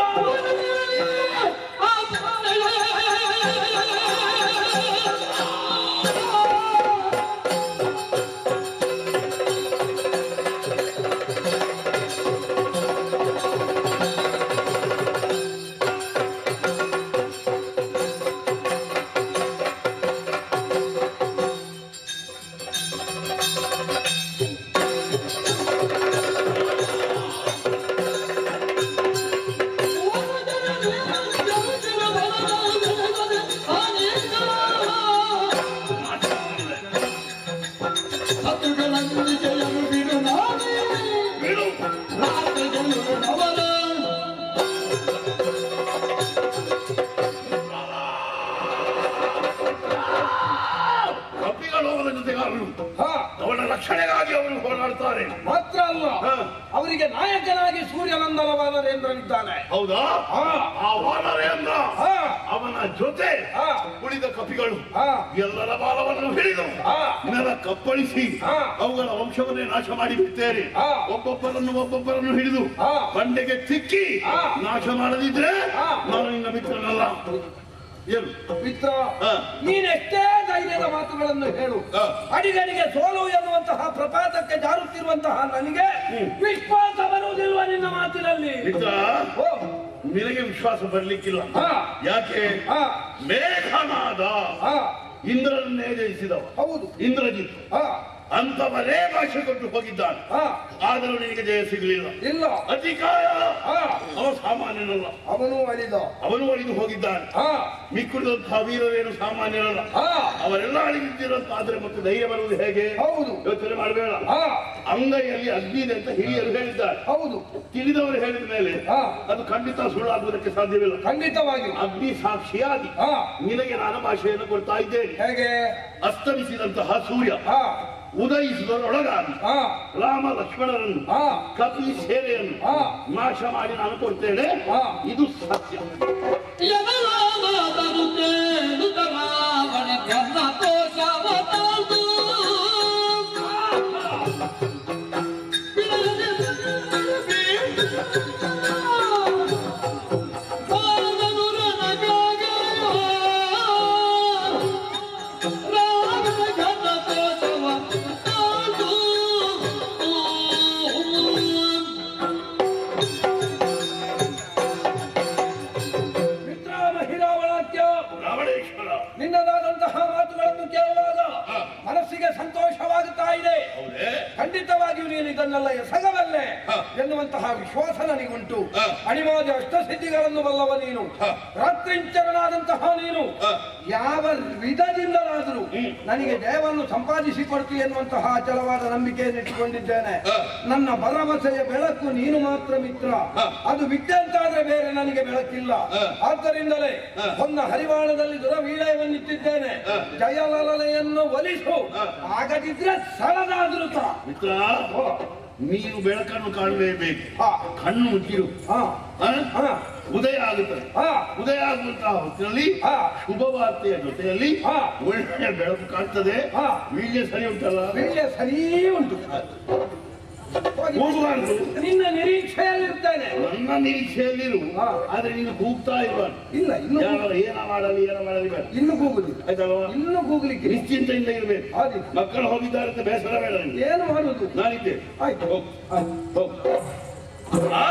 ಬಿಡು ಕಪಿಗಳು ಅವರ ಜೊತೆಗಾರರು ಹಾ, ಅವರ ರಕ್ಷಣೆಗಾಗಿ ಅವರು ಹೋರಾಡ್ತಾರೆ ಮಾತ್ರ ಅಲ್ಲ ಹಾ. ಅವರಿಗೆ ನಾಯಕನಾಗಿ ಸೂರ್ಯನಂದನ ವಾನರೇಂದ್ರನಿದ್ದಾನೆ ಹೌದಾ ಹಾ. ಆ ವಾನರೇಂದ್ರ ಹಾ, ಅವನ ಜೊತೆ ಹಾ. ಉಳಿದ ಕಪಿಗಳು ಹಾ, ಎಲ್ಲರ ಬಾಲವನ್ನು ಹಿಡಿದು ಹಾ. ನೆಲ ಕಪ್ಪಳಿಸಿ ಹಾ. ಅವುಗಳ ವಂಶವನ್ನೇ ನಾಶ ಮಾಡಿ ಬಿಡ್ತೇನೆ ಹಾ. ಒಬ್ಬೊಬ್ಬರನ್ನು ಒಬ್ಬೊಬ್ಬರನ್ನು ಹಿಡಿದು ಹಾ. ಬಂಡೆಗೆ ತಿಕ್ಕಿ ಹಾ. ನಾಶ ಮಾಡದಿದ್ರೆ ಹಾ. ನಾನು ನಿನ್ನ ಮಿತ್ರನಲ್ಲ ಏನು ಮಿತ್ರ ಹಾ. ನೀನೆಷ್ಟೇ ಧೈರ್ಯದ ಮಾತುಗಳನ್ನು ಹೇಳು ಹಾ. ಅಡಿಗಡಿಗೆ ಸೋಲು ಎನ್ನುವಂತಹ ಪ್ರಪಾತಕ್ಕೆ ಜಾರುತ್ತಿರುವಂತಹ ನನಗೆ ವಿಶ್ವಾಸ ಬರುವುದಿಲ್ವ ನಿನ್ನ ಮಾತಿನಲ್ಲಿ ಮಿತ್ರ ಓ, ನಿನಗೆ ವಿಶ್ವಾಸ ಬರ್ಲಿಕ್ಕಿಲ್ಲ ಹಾ. ಯಾಕೆ ಹಾ, ಮೇಘನಾದ ಹಾ, ಇಂದ್ರನನ್ನೇ ಜಯಿಸಿದವ ಹೌದು ಇಂದ್ರಜಿತ್ ಹಾ, ಅಂತವರೇ ಭಾಷೆ ಕೊಟ್ಟು ಹೋಗಿದ್ದಾನೆ ಹಾ, ಆದರೂ ನಿನಗೆ ಜಯ ಸಿಗಲಿಲ್ಲ ಇಲ್ಲ ಅತಿಕಾಯ ಹಾ, ಅವ ಸಾಮಾನ್ಯನಲ್ಲ ಅವನು ಅಳಿದ ಅವನು ಅಳಿದು ಹೋಗಿದ್ದಾನೆ ಹಾ, ಮಿಕ್ಕುಳಿದಂತಹ ವೀರರೇನು ಸಾಮಾನ್ಯರಲ್ಲ ಹಾ, ಅವರೆಲ್ಲ ಅಳಿದಿದ್ದಿರಂತಾದ್ರೆ ಮತ್ತೆ ಧೈರ್ಯ ಬರುವುದು ಹೇಗೆ ಹೌದು ಯೋಚನೆ ಮಾಡಬೇಡ ಹಾ, ಅಂಗೈಯಲ್ಲಿ ಅಗ್ನಿ ಇದೆ ಅಂತ ಹಿರಿಯರು ಹೇಳಿದ್ದಾರೆ ಹೌದು ತಿಳಿದವರು ಹೇಳಿದ ಮೇಲೆ ಹಾ. ಅದು ಖಂಡಿತ ಸುಳ್ಳಾಗುವುದಕ್ಕೆ ಸಾಧ್ಯವಿಲ್ಲ ಖಂಡಿತವಾಗಿ ಅಗ್ನಿ ಸಾಕ್ಷಿಯಾಗಿ ಹಾ, ನಿನಗೆ ನಾನು ಭಾಷೆಯನ್ನು ಕೊಡ್ತಾ ಇದ್ದೇನೆ ಹೇಗೆ ಅಸ್ತಮಿಸಿದಂತಹ ಸೂರ್ಯ ಹಾ, ಉದಯಿಸುವುದರೊಳಗಾಗಿ ಹಾ, ರಾಮ ಲಕ್ಷ್ಮಣರನ್ನು ಹಾ, ಕಪಿ ಸೇನೆಯನ್ನು ಹಾ. ನಾಶ ಮಾಡಿ ನಾನು ಕೊಡ್ತೇನೆ ಹಾ. ಇದು ಸತ್ಯ ಮಿತ್ರ ಮಹಿಳಾವಳಾತ್ಯ ರಾವಣೇಶ್ವರ ನಿನ್ನದಾದಂತಹ ಮಾತುಗಳನ್ನು ಕೇಳುವಾಗ ಹಾ. ಮನಸ್ಸಿಗೆ ಸಂತೋಷವಾಗುತ್ತಾ ಇದೆ ಹೌದೇ ಖಂಡಿತವಾಗಿಯೂ ನೀನು ಇದನ್ನೆಲ್ಲ ಎಸಗಬಲ್ಲೆ ಹಾ. ಎನ್ನುವಂತಹ ವಿಶ್ವಾಸ ನನಗುಂಟು ಹಾ. ಅಣಿಮಾದ ಅಷ್ಟಸಿದ್ಧಿಗಳನ್ನು ಬಲ್ಲವ ನೀನು ಹಾ. ರಾತ್ರಿಂಚರನಾದಂತಹ ನೀನು ಹಾ. ಯಾವ ವಿಧದಿಂದಲಾದರೂ ಹ್ಮ್. ನನಗೆ ಜಯವನ್ನು ಸಂಪಾದಿಸಿಕೊಡ್ತಿ ಎನ್ನುವಂತಹ ಅಚಲವಾದ ನಂಬಿಕೆಯನ್ನು ಇಟ್ಟುಕೊಂಡಿದ್ದೇನೆ ಹಾ. ನನ್ನ ಭರವಸೆಯ ಬೆಳಕು ನೀನು ಮಾತ್ರ ಮಿತ್ರ ಹಾ. ಅದು ಬಿಟ್ಟೆ ಅಂತಾದ್ರೆ ಬೇರೆ ನನಗೆ ಬೆಳಕಿಲ್ಲ ಹಾ. ಆದ್ದರಿಂದಲೇ ಹಾ. ಹೊನ್ನ ಹರಿವಾಣದಲ್ಲಿ ದುರವೀಳಯವನ್ನಿಟ್ಟಿದ್ದೇನೆ ಹಾ. ಜಯಲಲನೆಯನ್ನು ಒಲಿಸು ಹಾ. ಆಗದಿದ್ರೆ ಸಳದಾದ್ರು ತಾ. ಮಿತ್ರ ಓ, ನೀನು ಬೆಳಕನ್ನು ಕಾಣಲೇಬೇಕು ಹಾ. ಕಣ್ಣು ಮುಚ್ಚಿರು ಹಾ, ಆ? ಹಾ, ಉದಯ ಆಗುತ್ತದೆ ಹಾ, ಉದಯ ಆಗುವಂತಹ ಹೊತ್ತಿನಲ್ಲಿ ಹಾ. ಶುಭ ವಾರ್ತೆಯ ಜೊತೆಯಲ್ಲಿ ಹಾ. ಒಳ್ಳೆಯ ಬೆಳಕು ಕಾಣ್ತದೆ ಹಾ. ವೀಳ್ಯ ಸರಿ ಉಂಟಲ್ಲ ವೀಳ್ಯ ಸರಿ ಉಂಟು ಹೋಗಬಾರ್ದು ನಿನ್ನ ನಿರೀಕ್ಷೆಯಲ್ಲಿರ್ತೇನೆ ನನ್ನ ನಿರೀಕ್ಷೆಯಲ್ಲಿರು ಹಾ. ಆದ್ರೆ ನೀನು ಕೂಗ್ತಾ ಇರಬಾರ್ದು ಇಲ್ಲ ಇನ್ನು ಯಾರ ಏನ ಮಾಡಲಿ ಏನ ಮಾಡಲಿ ಬೇಡ ಇನ್ನು ಕೂಗುದಿಲ್ಲ ಆಯ್ತಲ್ವಾ ಇನ್ನು ಕೂಗ್ಲಿಕ್ಕೆ ನಿಶ್ಚಿಂತೆಯಿಂದ ಇರಬೇಕು ಹಾಗೆ ಮಕ್ಕಳು ಹೋಗಿದ್ದಾರೆ ಅಂತ ಬೇಸರ ಬೇಡ ನಿನ್ಗೆ ಏನು ಮಾಡುದು ನಾನಿದ್ದೆ ಆಯ್ತು ಹೋಗು ಆಯ್ತು. ಹೋಗು ಆ!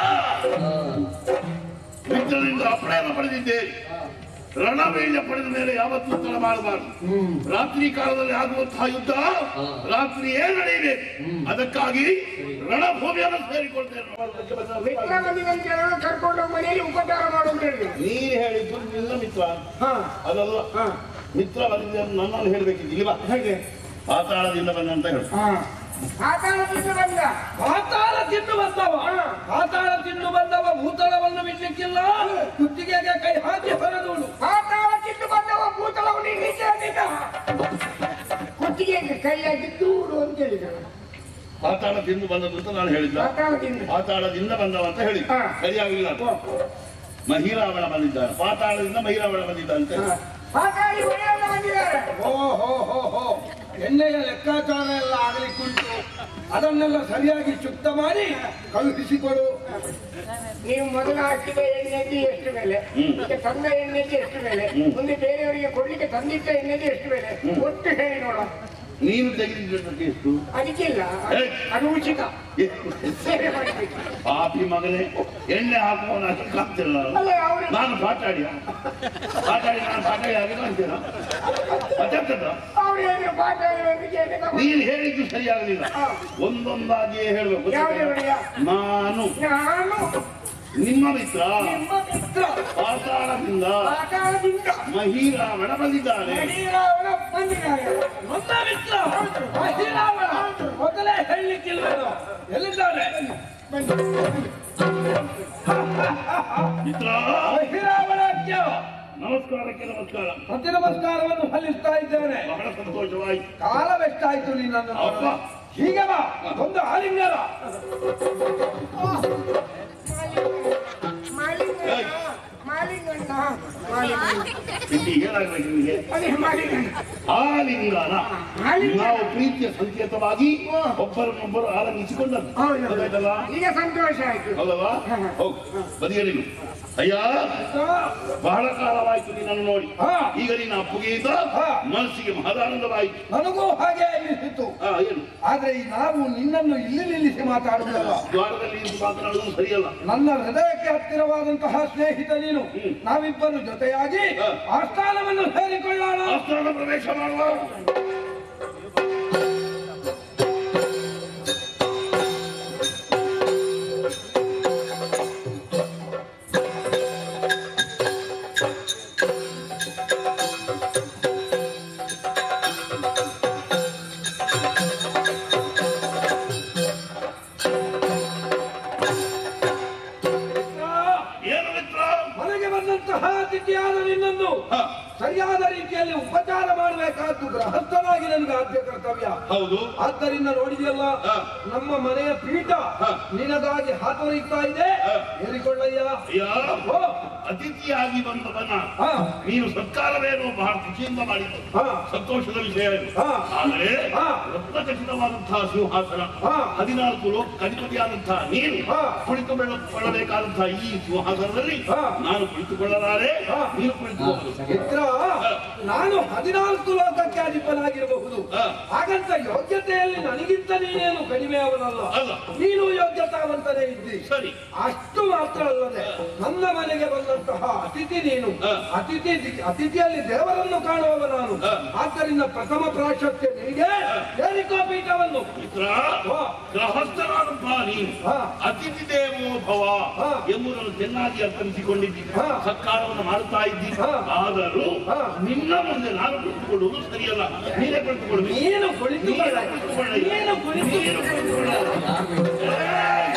ಮಿತ್ರರಿಂದ ಅಪ್ಪಣೆಯನ್ನು ಪಡೆದಿದ್ದೇನೆ ರಣವೀರ್ಯ ಪಡೆದ ಮೇಲೆ ಯಾವತ್ತೂ ತಡ ಮಾಡಬಾರದು ರಾತ್ರಿ ಕಾಲದಲ್ಲಿ ಆಗುವಂತಹ ಯುದ್ಧ ರಾತ್ರಿಯೇ ನಡೆಯಬೇಕು ಅದಕ್ಕಾಗಿ ರಣಭೂಮಿಯನ್ನು ಸೇರಿಕೊಳ್ತೇನೆ ಮಿತ್ರ ಬಂದಿದಂತೆ ಕರ್ಕೊಂಡು ಹೋಗಿ ಮನೆಯಲ್ಲಿ ಉಪಚಾರ ಮಾಡು ಅಂತ ಹೇಳಿದ್ರು ನೀನು ಹೇಳಿದ್ದು ನಿನ್ನ ಮಿತ್ರ ಹಾ ಅದಲ್ಲ ಹಾ ಮಿತ್ರ ಬಂದಿದ್ದೆ ಅಂತ ನನ್ನನ್ನು ಹೇಳ್ಬೇಕಿದ್ದು ಇಲ್ವಾ ಹಾಗೆ ಪಾತಾಳದಿಂದ ಬಂದಂತ ಹೇಳು ಹಾ ಆಕಾಶದಿಂದ ಬಂದ ಪಾತಾಳ ತಿಂದು ಬಂದವ ಪಾತಾಳ ತಿಂದು ಬಂದವ ಭೂತಳವನ್ನು ಬಿಡ್ಲಿಕ್ಕಿಲ್ಲ ಕುತ್ತಿಗೆಗೆ ಕೈ ಹಾಕಿ ಹೊರದವನು ಆಕಾಶದಿಂದ ಬಂದವ ಭೂತಳವನ್ನು ನಿಜ ನಿಜ ಕುತ್ತಿಗೆಗೆ ಕೈ ಹಾಕಿ ದೂರು ಅಂತ ಹೇಳಿದರು ಪಾತಾಳ ತಿಂದು ಬಂದದ್ದು ಅಂತ ನಾನು ಹೇಳಿದ್ದ ಆಕಾಶದಿಂದ ಪಾತಾಳದಿಂದ ಬಂದವ ಅಂತ ಹೇಳಿ ಹಾ. ಸರಿಯಾಗಿಲ್ಲ ಅದು. ಮಹಿರಾವಣ ಬಂದಿದ್ದಾನೆ ಪಾತಾಳದಿಂದ ಮಹಿರಾವಣ ಬಂದಿದ್ದಂತೆ ಪಾತಾಳಿ ಒಳ್ಳೆಯವರು ಬಂದಿದ್ದಾರೆ ಓ ಹೋ ಹೋ ಹೋ ಎಣ್ಣೆಯ ಲೆಕ್ಕಾಚಾರ ಎಲ್ಲ ಆಗಲಿಕ್ಕುಂಟು ಅದನ್ನೆಲ್ಲ ಸರಿಯಾಗಿ ಚುಕ್ತ ಮಾಡಿ ಕಳುಹಿಸಿಕೊಡು ನೀವು ಮೊದಲು ಹಾಕಿದ ಎಣ್ಣೆಗೆ ಎಷ್ಟು ಬೆಲೆ ಹ್ಮ್. ಈಗ ತಂದ ಎಣ್ಣೆಗೆ ಎಷ್ಟು ಬೆಲೆ ಮುಂದೆ ಬೇರೆಯವರಿಗೆ ಕೊಡ್ಲಿಕ್ಕೆ ತಂದಿಟ್ಟ ಎಣ್ಣೆಗೆ ಎಷ್ಟು ಬೆಲೆ ಒಟ್ಟು ಹೇಳಿ ನೋಡ ನೀನು ತೆಗೆದಿದ್ದಕ್ಕೆ ಎಷ್ಟು ಅದಕ್ಕಿಲ್ಲ ಏ. ಅದು ಉಚಿತ ಏ, ಸೇವೆ ಮಾಡಬೇಕು ಪಾಪಿ ಮಗನೇ ಎಣ್ಣೆ ಹಾಕುವವನಾಗಿ ಕಾಣ್ತಿಲ್ಲ ನಾನು. ಅಲ್ಲ ಅವರು ನಾನು ಪಾಟಾಡಿಯ ಪಾಟಾಡಿ ನಾನು ಪಾಟಾಡಿ ಆಗಿಲ್ಲ ಅಂತೀನ ಮತ್ತೆಂತದ ಅವ್ರು ಹೇಳಿದ್ರು ಪಾತಾಳಿ ಕೇಳಿ ನೀನು ಹೇಳಿದ್ದು ಸರಿಯಾಗಲಿಲ್ಲ ಒಂದೊಂದಾಗಿಯೇ ಹೇಳ್ಬೇಕು ಯಾವ್ದು ಒಡೆಯ? ನಾನು ನಾನು ನಿಮ್ಮ ಮಿತ್ರ ನಿಮ್ಮ ಮಿತ್ರ ಪಾತಾಳದಿಂದ ಪಾತಾಳದಿಂದ ಮಹಿರಾವಣ ಬಂದಿದ್ದಾನೆ ಮಡಿರಾವಣ ಬಂದಿದ್ದಾರೆ ನನ್ನ ಮಿತ್ರ ಮಹಿರಾವಣ ಮೊದಲೇ ಹೇಳಲಿಕ್ಕಿಲ್ವೇನೋ ಎಲ್ಲಿದ್ದಾನೆ ಮಿತ್ರ ಮಹಿರಾವಣಕ್ಕೆ ನಮಸ್ಕಾರಕ್ಕೆ ನಮಸ್ಕಾರ ಪ್ರತಿ ನಮಸ್ಕಾರವನ್ನು ಸಲ್ಲಿಸ್ತಾ ಇದ್ದೇನೆ ಬಹಳ ಸಂತೋಷವಾಯಿತು ಕಾಲವೆಷ್ಟಾಯ್ತು ನಿನ್ನನ್ನು ಅಪ್ಪ. ನೋಡಲು? ಹೀಗೆ ಬಾ ಒಂದು ಆಲಿಂಗನ ಮಾಲಿಂಗಣ್ಣ ಮಾಲಿಂಗಣ್ಣ ಮಾಲಿಂಗಣ್ಣ ಇಲ್ಲಿ ಏನಾಗಬೇಕು ನಿಮಗೆ ಅದೇ ಮಾಲಿಂಗಣ್ಣ ಆಲಿಂಗನ ಆಲಿಂಗನ. ನಾವು ಪ್ರೀತಿಯ ಸಂಕೇತವಾಗಿ ಒಬ್ಬರನ್ನೊಬ್ಬರು ಆಲಂಗಿಸಿಕೊಂಡದ್ದು ಹೌದು. ಗೊತ್ತಾಯ್ತಲ್ಲ ಈಗ ಸಂತೋಷ ಆಯ್ತು ಹೌದಲ್ವಾ ಹೋಗು ಬದಿಯಲ್ಲಿ ಅಯ್ಯ ಬಹಳ ಕಾಲವಾಯ್ತು ನಿನ್ನನ್ನು ನೋಡಿ ಹಾ. ಈಗ ನಿನ್ನ ಅಪ್ಪುಗೆಯಿಂದ ಹಾ. ಮನಸ್ಸಿಗೆ ಮಹದಾನಂದವಾಯಿತು ನನಗೂ ಹಾಗೆ ಅನಿಸಿತು ಹಾ ಏನು ಆದ್ರೆ ಈ ನಾವು ನಿನ್ನನ್ನು ಇಲ್ಲಿ ನಿಲ್ಲಿಸಿ ಮಾತಾಡುವುದಲ್ಲ ದ್ವಾರದಲ್ಲಿ ನಿಂತು ಮಾತನಾಡುವುದು ಸರಿಯಲ್ಲ ನನ್ನ ಹೃದಯಕ್ಕೆ ಹತ್ತಿರವಾದಂತಹ ಸ್ನೇಹಿತ ನೀನು ನಾವಿಬ್ಬರು ಜೊತೆಯಾಗಿ ಹಾ. ಆಸ್ಥಾನವನ್ನು ಸೇರಿಕೊಳ್ಳೋಣ ಆಸ್ಥಾನ ಪ್ರವೇಶ ಮಾಡುವ ಏನು ಮಿತ್ರ ಮನೆಗೆ ಬಂದಂತಹ ಅತಿಥಿಯಾದ ನಿನ್ನನ್ನು ಹಾ, ಸರಿಯಾದ ರೀತಿಯಲ್ಲಿ ಉಪಚಾರ ಮಾಡಬೇಕಾದ್ದು ಗೃಹಸ್ಥನಾಗಿ ನನಗೆ ಆದ್ಯ ಕರ್ತವ್ಯ ಹೌದು ಆದ್ದರಿಂದ ನೋಡಿದೆಯಲ್ಲ ಹಾ. ನಮ್ಮ ಮನೆಯ ಪೀಠ ಹಾ. ನಿನಗಾಗಿ ಹಾತೊರೀಗ್ತಾ ಇದೆ ಹಾ. ಏರಿಕೊಳ್ಳಯ್ಯ ಅಯ್ಯ ಓ, ಅತಿಥಿಯಾಗಿ ಬಂದವನ ಹಾ, ನೀನು ಸತ್ಕಾರವೇನೋ ಬಹಳ ಖುಷಿಯಿಂದ ಮಾಡಿದ್ದು ಹಾ. ಸಂತೋಷದ ವಿಷಯ ಇದು. ಹಾ. ಆದರೆ ಹಾ. ರತ್ನಖಚಿತವಾದಂತಹ ಸಿಂಹಾಸನ ಹಾ. ಹದಿನಾಲ್ಕು ಲೋಕ ಅಧಿಪತಿಯಾದಂತಹ ನೀನು ಹಾ. ಕುಳಿತುಕೊಳ್ಳಬೇಕಾದಂತಹ ಈ ಸಿಂಹಾಸನದಲ್ಲಿ ಹಾ. ನಾನು ಕುಳಿತುಕೊಳ್ಳಲಾರೆ ಹಾ. ನೀನು ಕುಳಿತುಕೊಳ್ಳಬಹುದು ಮಿತ್ರ ನಾನು ಹದಿನಾಲ್ಕು ಲೋಕಕ್ಕೆ ಅಧಿಪನಾಗಿರಬಹುದು ಹಾ. ಹಾಗಂತ ಯೋಗ್ಯತೆಯಲ್ಲಿ ನನಗಿಂತ ನೀನೇನು ಕಡಿಮೆ ಅವನಲ್ಲ ಅಲ್ಲ. ನೀನು ಯೋಗ್ಯತಾವಂತನೇ ಇದ್ದಿ ಸರಿ ಅಷ್ಟು ಮಾತ್ರ ಅಲ್ಲದೆ ನನ್ನ ಮನೆಗೆ ಬಂದಂತಹ ಅತಿಥಿ ನೀನು ಹಾ. ಅತಿಥಿ ಅತಿಥಿಯಲ್ಲಿ ದೇವರನ್ನು ಕಾಣುವವ ನಾನು ಹಾ. ಆದ್ದರಿಂದ ಪ್ರಥಮ ಪ್ರಾಶಸ್ತ್ಯ ನಿನಗೆ ಏರಿಕೋ ಪೀಠವನ್ನು ಮಿತ್ರ ಹಾ. ಗೃಹಸ್ಥನಾದಂತಹ ನೀನು ಹಾ. ಅತಿಥಿ ದೇವೋ ಭವ ಹಾ. ಎಂಬುದನ್ನು ಚೆನ್ನಾಗಿ ಅರ್ಥೈಸಿಕೊಂಡಿದ್ದೀನಿ ಹಾ. ಸತ್ಕಾರವನ್ನು ಮಾಡುತ್ತಾ ಇದ್ದೀನಿ ಹಾ. ಆದರೂ ಹಾ. ನಿನ್ನ ಮುಂದೆ ನಾನು ಕುಳಿತುಕೊಳ್ಳುವುದು ಸರಿಯಲ್ಲ ನೀನೇ ಕುಳಿತುಕೊಳ್ಳಬೇಕು ನೀನು ಕುಳಿತುಕೊಳ್ಳ ನೀನು ಕುಳಿತುಕೊಳ್ಳ. ನೀನು ಕುಳಿತು ನೀನು ಕುಳಿತುಕೊಳ್ಳ. ಏಯ್!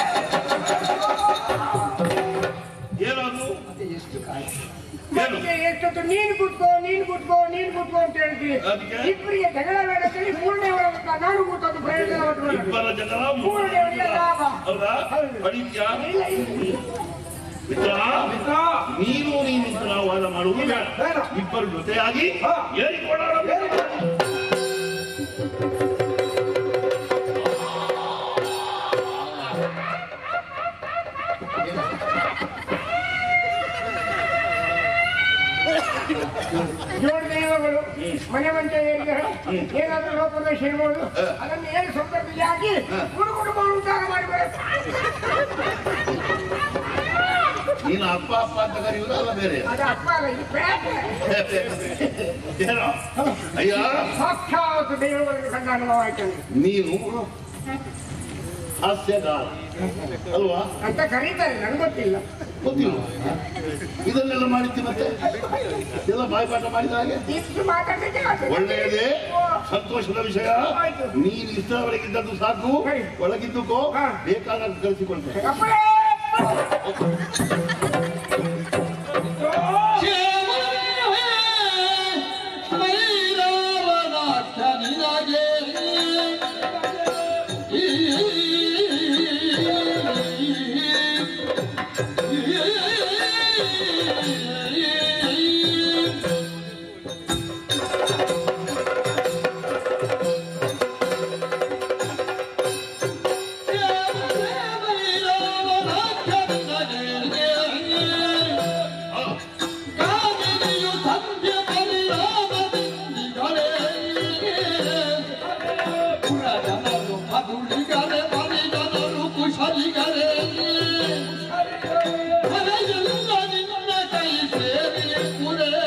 ಏನಾದ್ರು ಎಷ್ಟು ಕಾಲ ಏನು ಮತ್ತೆ ಎಷ್ಟೊತ್ತು ನೀನು ಕೂತ್ಕೋ ನೀನು ಕೂತ್ಕೋ ನೀನು ಕೂತ್ಕೋ ಅಂತ ಹೇಳ್ತೀವಿ ಅದಕ್ಕೆ? ಇಬ್ಬರಿಗೆ ಜಗಳ ಬೇಡ ಅಂತ ಹೇಳಿ ಮೂರನೇವರ ಹತ್ರ ನಾನು ಕೂತದ್ದು ಪ್ರಯೋಜನ ಪಟ್ಕೊಂಡು ಇಬ್ಬರ ಜಗಳ ಮೂರನೆಯವರಿಗೆ ಲಾಭ ಹೌದಾ ಪಡಿತ್ಯಾ ಇಲ್ಲ ಇಲ್ಲ ಮಿತ್ರ ಮಿತ್ರ ನೀನು ನೀನು ಅಂತ ನಾವು ವಾದ ಮಾಡುವುದು ಬೇಡ ಬೇಡ. ಇಬ್ಬರು ಜೊತೆಯಾಗಿ ಹಾ. ಏರಿಕೊಳ್ಳೋಣ ಮನೆ ಮಂಚ ಏರಿದರೆ ಏನಾದ್ರೂ ಲೋಪದೋಷ ಇರ್ಬೋದು ಅದನ್ನು ಏನು ಸಂದರ್ಭದಲ್ಲಿ ಹಾಕಿ ಗುಡುಗುಡು ಮಾಡುವಂತಾಗ ಮಾಡಿಬಿಡ ನೀನು ಅಪ್ಪ ಅಪ್ಪ ಅಂತ ಕರೆಯುವುದು ಅಲ್ಲ ಬೇರೆ ಅದು ಅಪ್ಪ ಅಲ್ಲ ಇದು ಪ್ರೇಮ ಏನೋ ಅಯ್ಯ ಸಾಕ್ಷಾತ್ ದೇವರಿಗೆ ಕಂಡ ಅನುಭವ ಆಯ್ತು ನೀನು ಹಾಸ್ಯಗಾರ ಅಲ್ವಾ ಅಂತ ಕರೀತಾರೆ ನನಗೆ ಗೊತ್ತಿಲ್ಲ ಗೊತ್ತಿಲ್ಲ ಇದನ್ನೆಲ್ಲ ಮಾಡಿದ್ದಿ ಮತ್ತೆ ಎಲ್ಲ ಬಾಯ್ಪಾಠ ಮಾಡಿದ ಹಾಗೆ ಇಷ್ಟು ಮಾತಾಡಲಿಕ್ಕೆ ಆಗ್ತದೆ. ಒಳ್ಳೆಯದೇ ಓ, ಸಂತೋಷದ ವಿಷಯ ಆಯ್ತು. ನೀನು ಇಷ್ಟವರೆಗಿದ್ದದ್ದು ಸಾಕು ಸರಿ. ಒಳಗಿದ್ದಕ್ಕೋ ಹಾ. ಬೇಕಾದಾಗ ಕಳಿಸಿಕೊಳ್ತೇನೆ ಅಪ್ಪಳೇ! ಕುಶಲಿಗರೇ ಹರೆಯೆಲ್ಲ ನಿನ್ನ ಕೈ ಸೇರಿ ಪುರೇ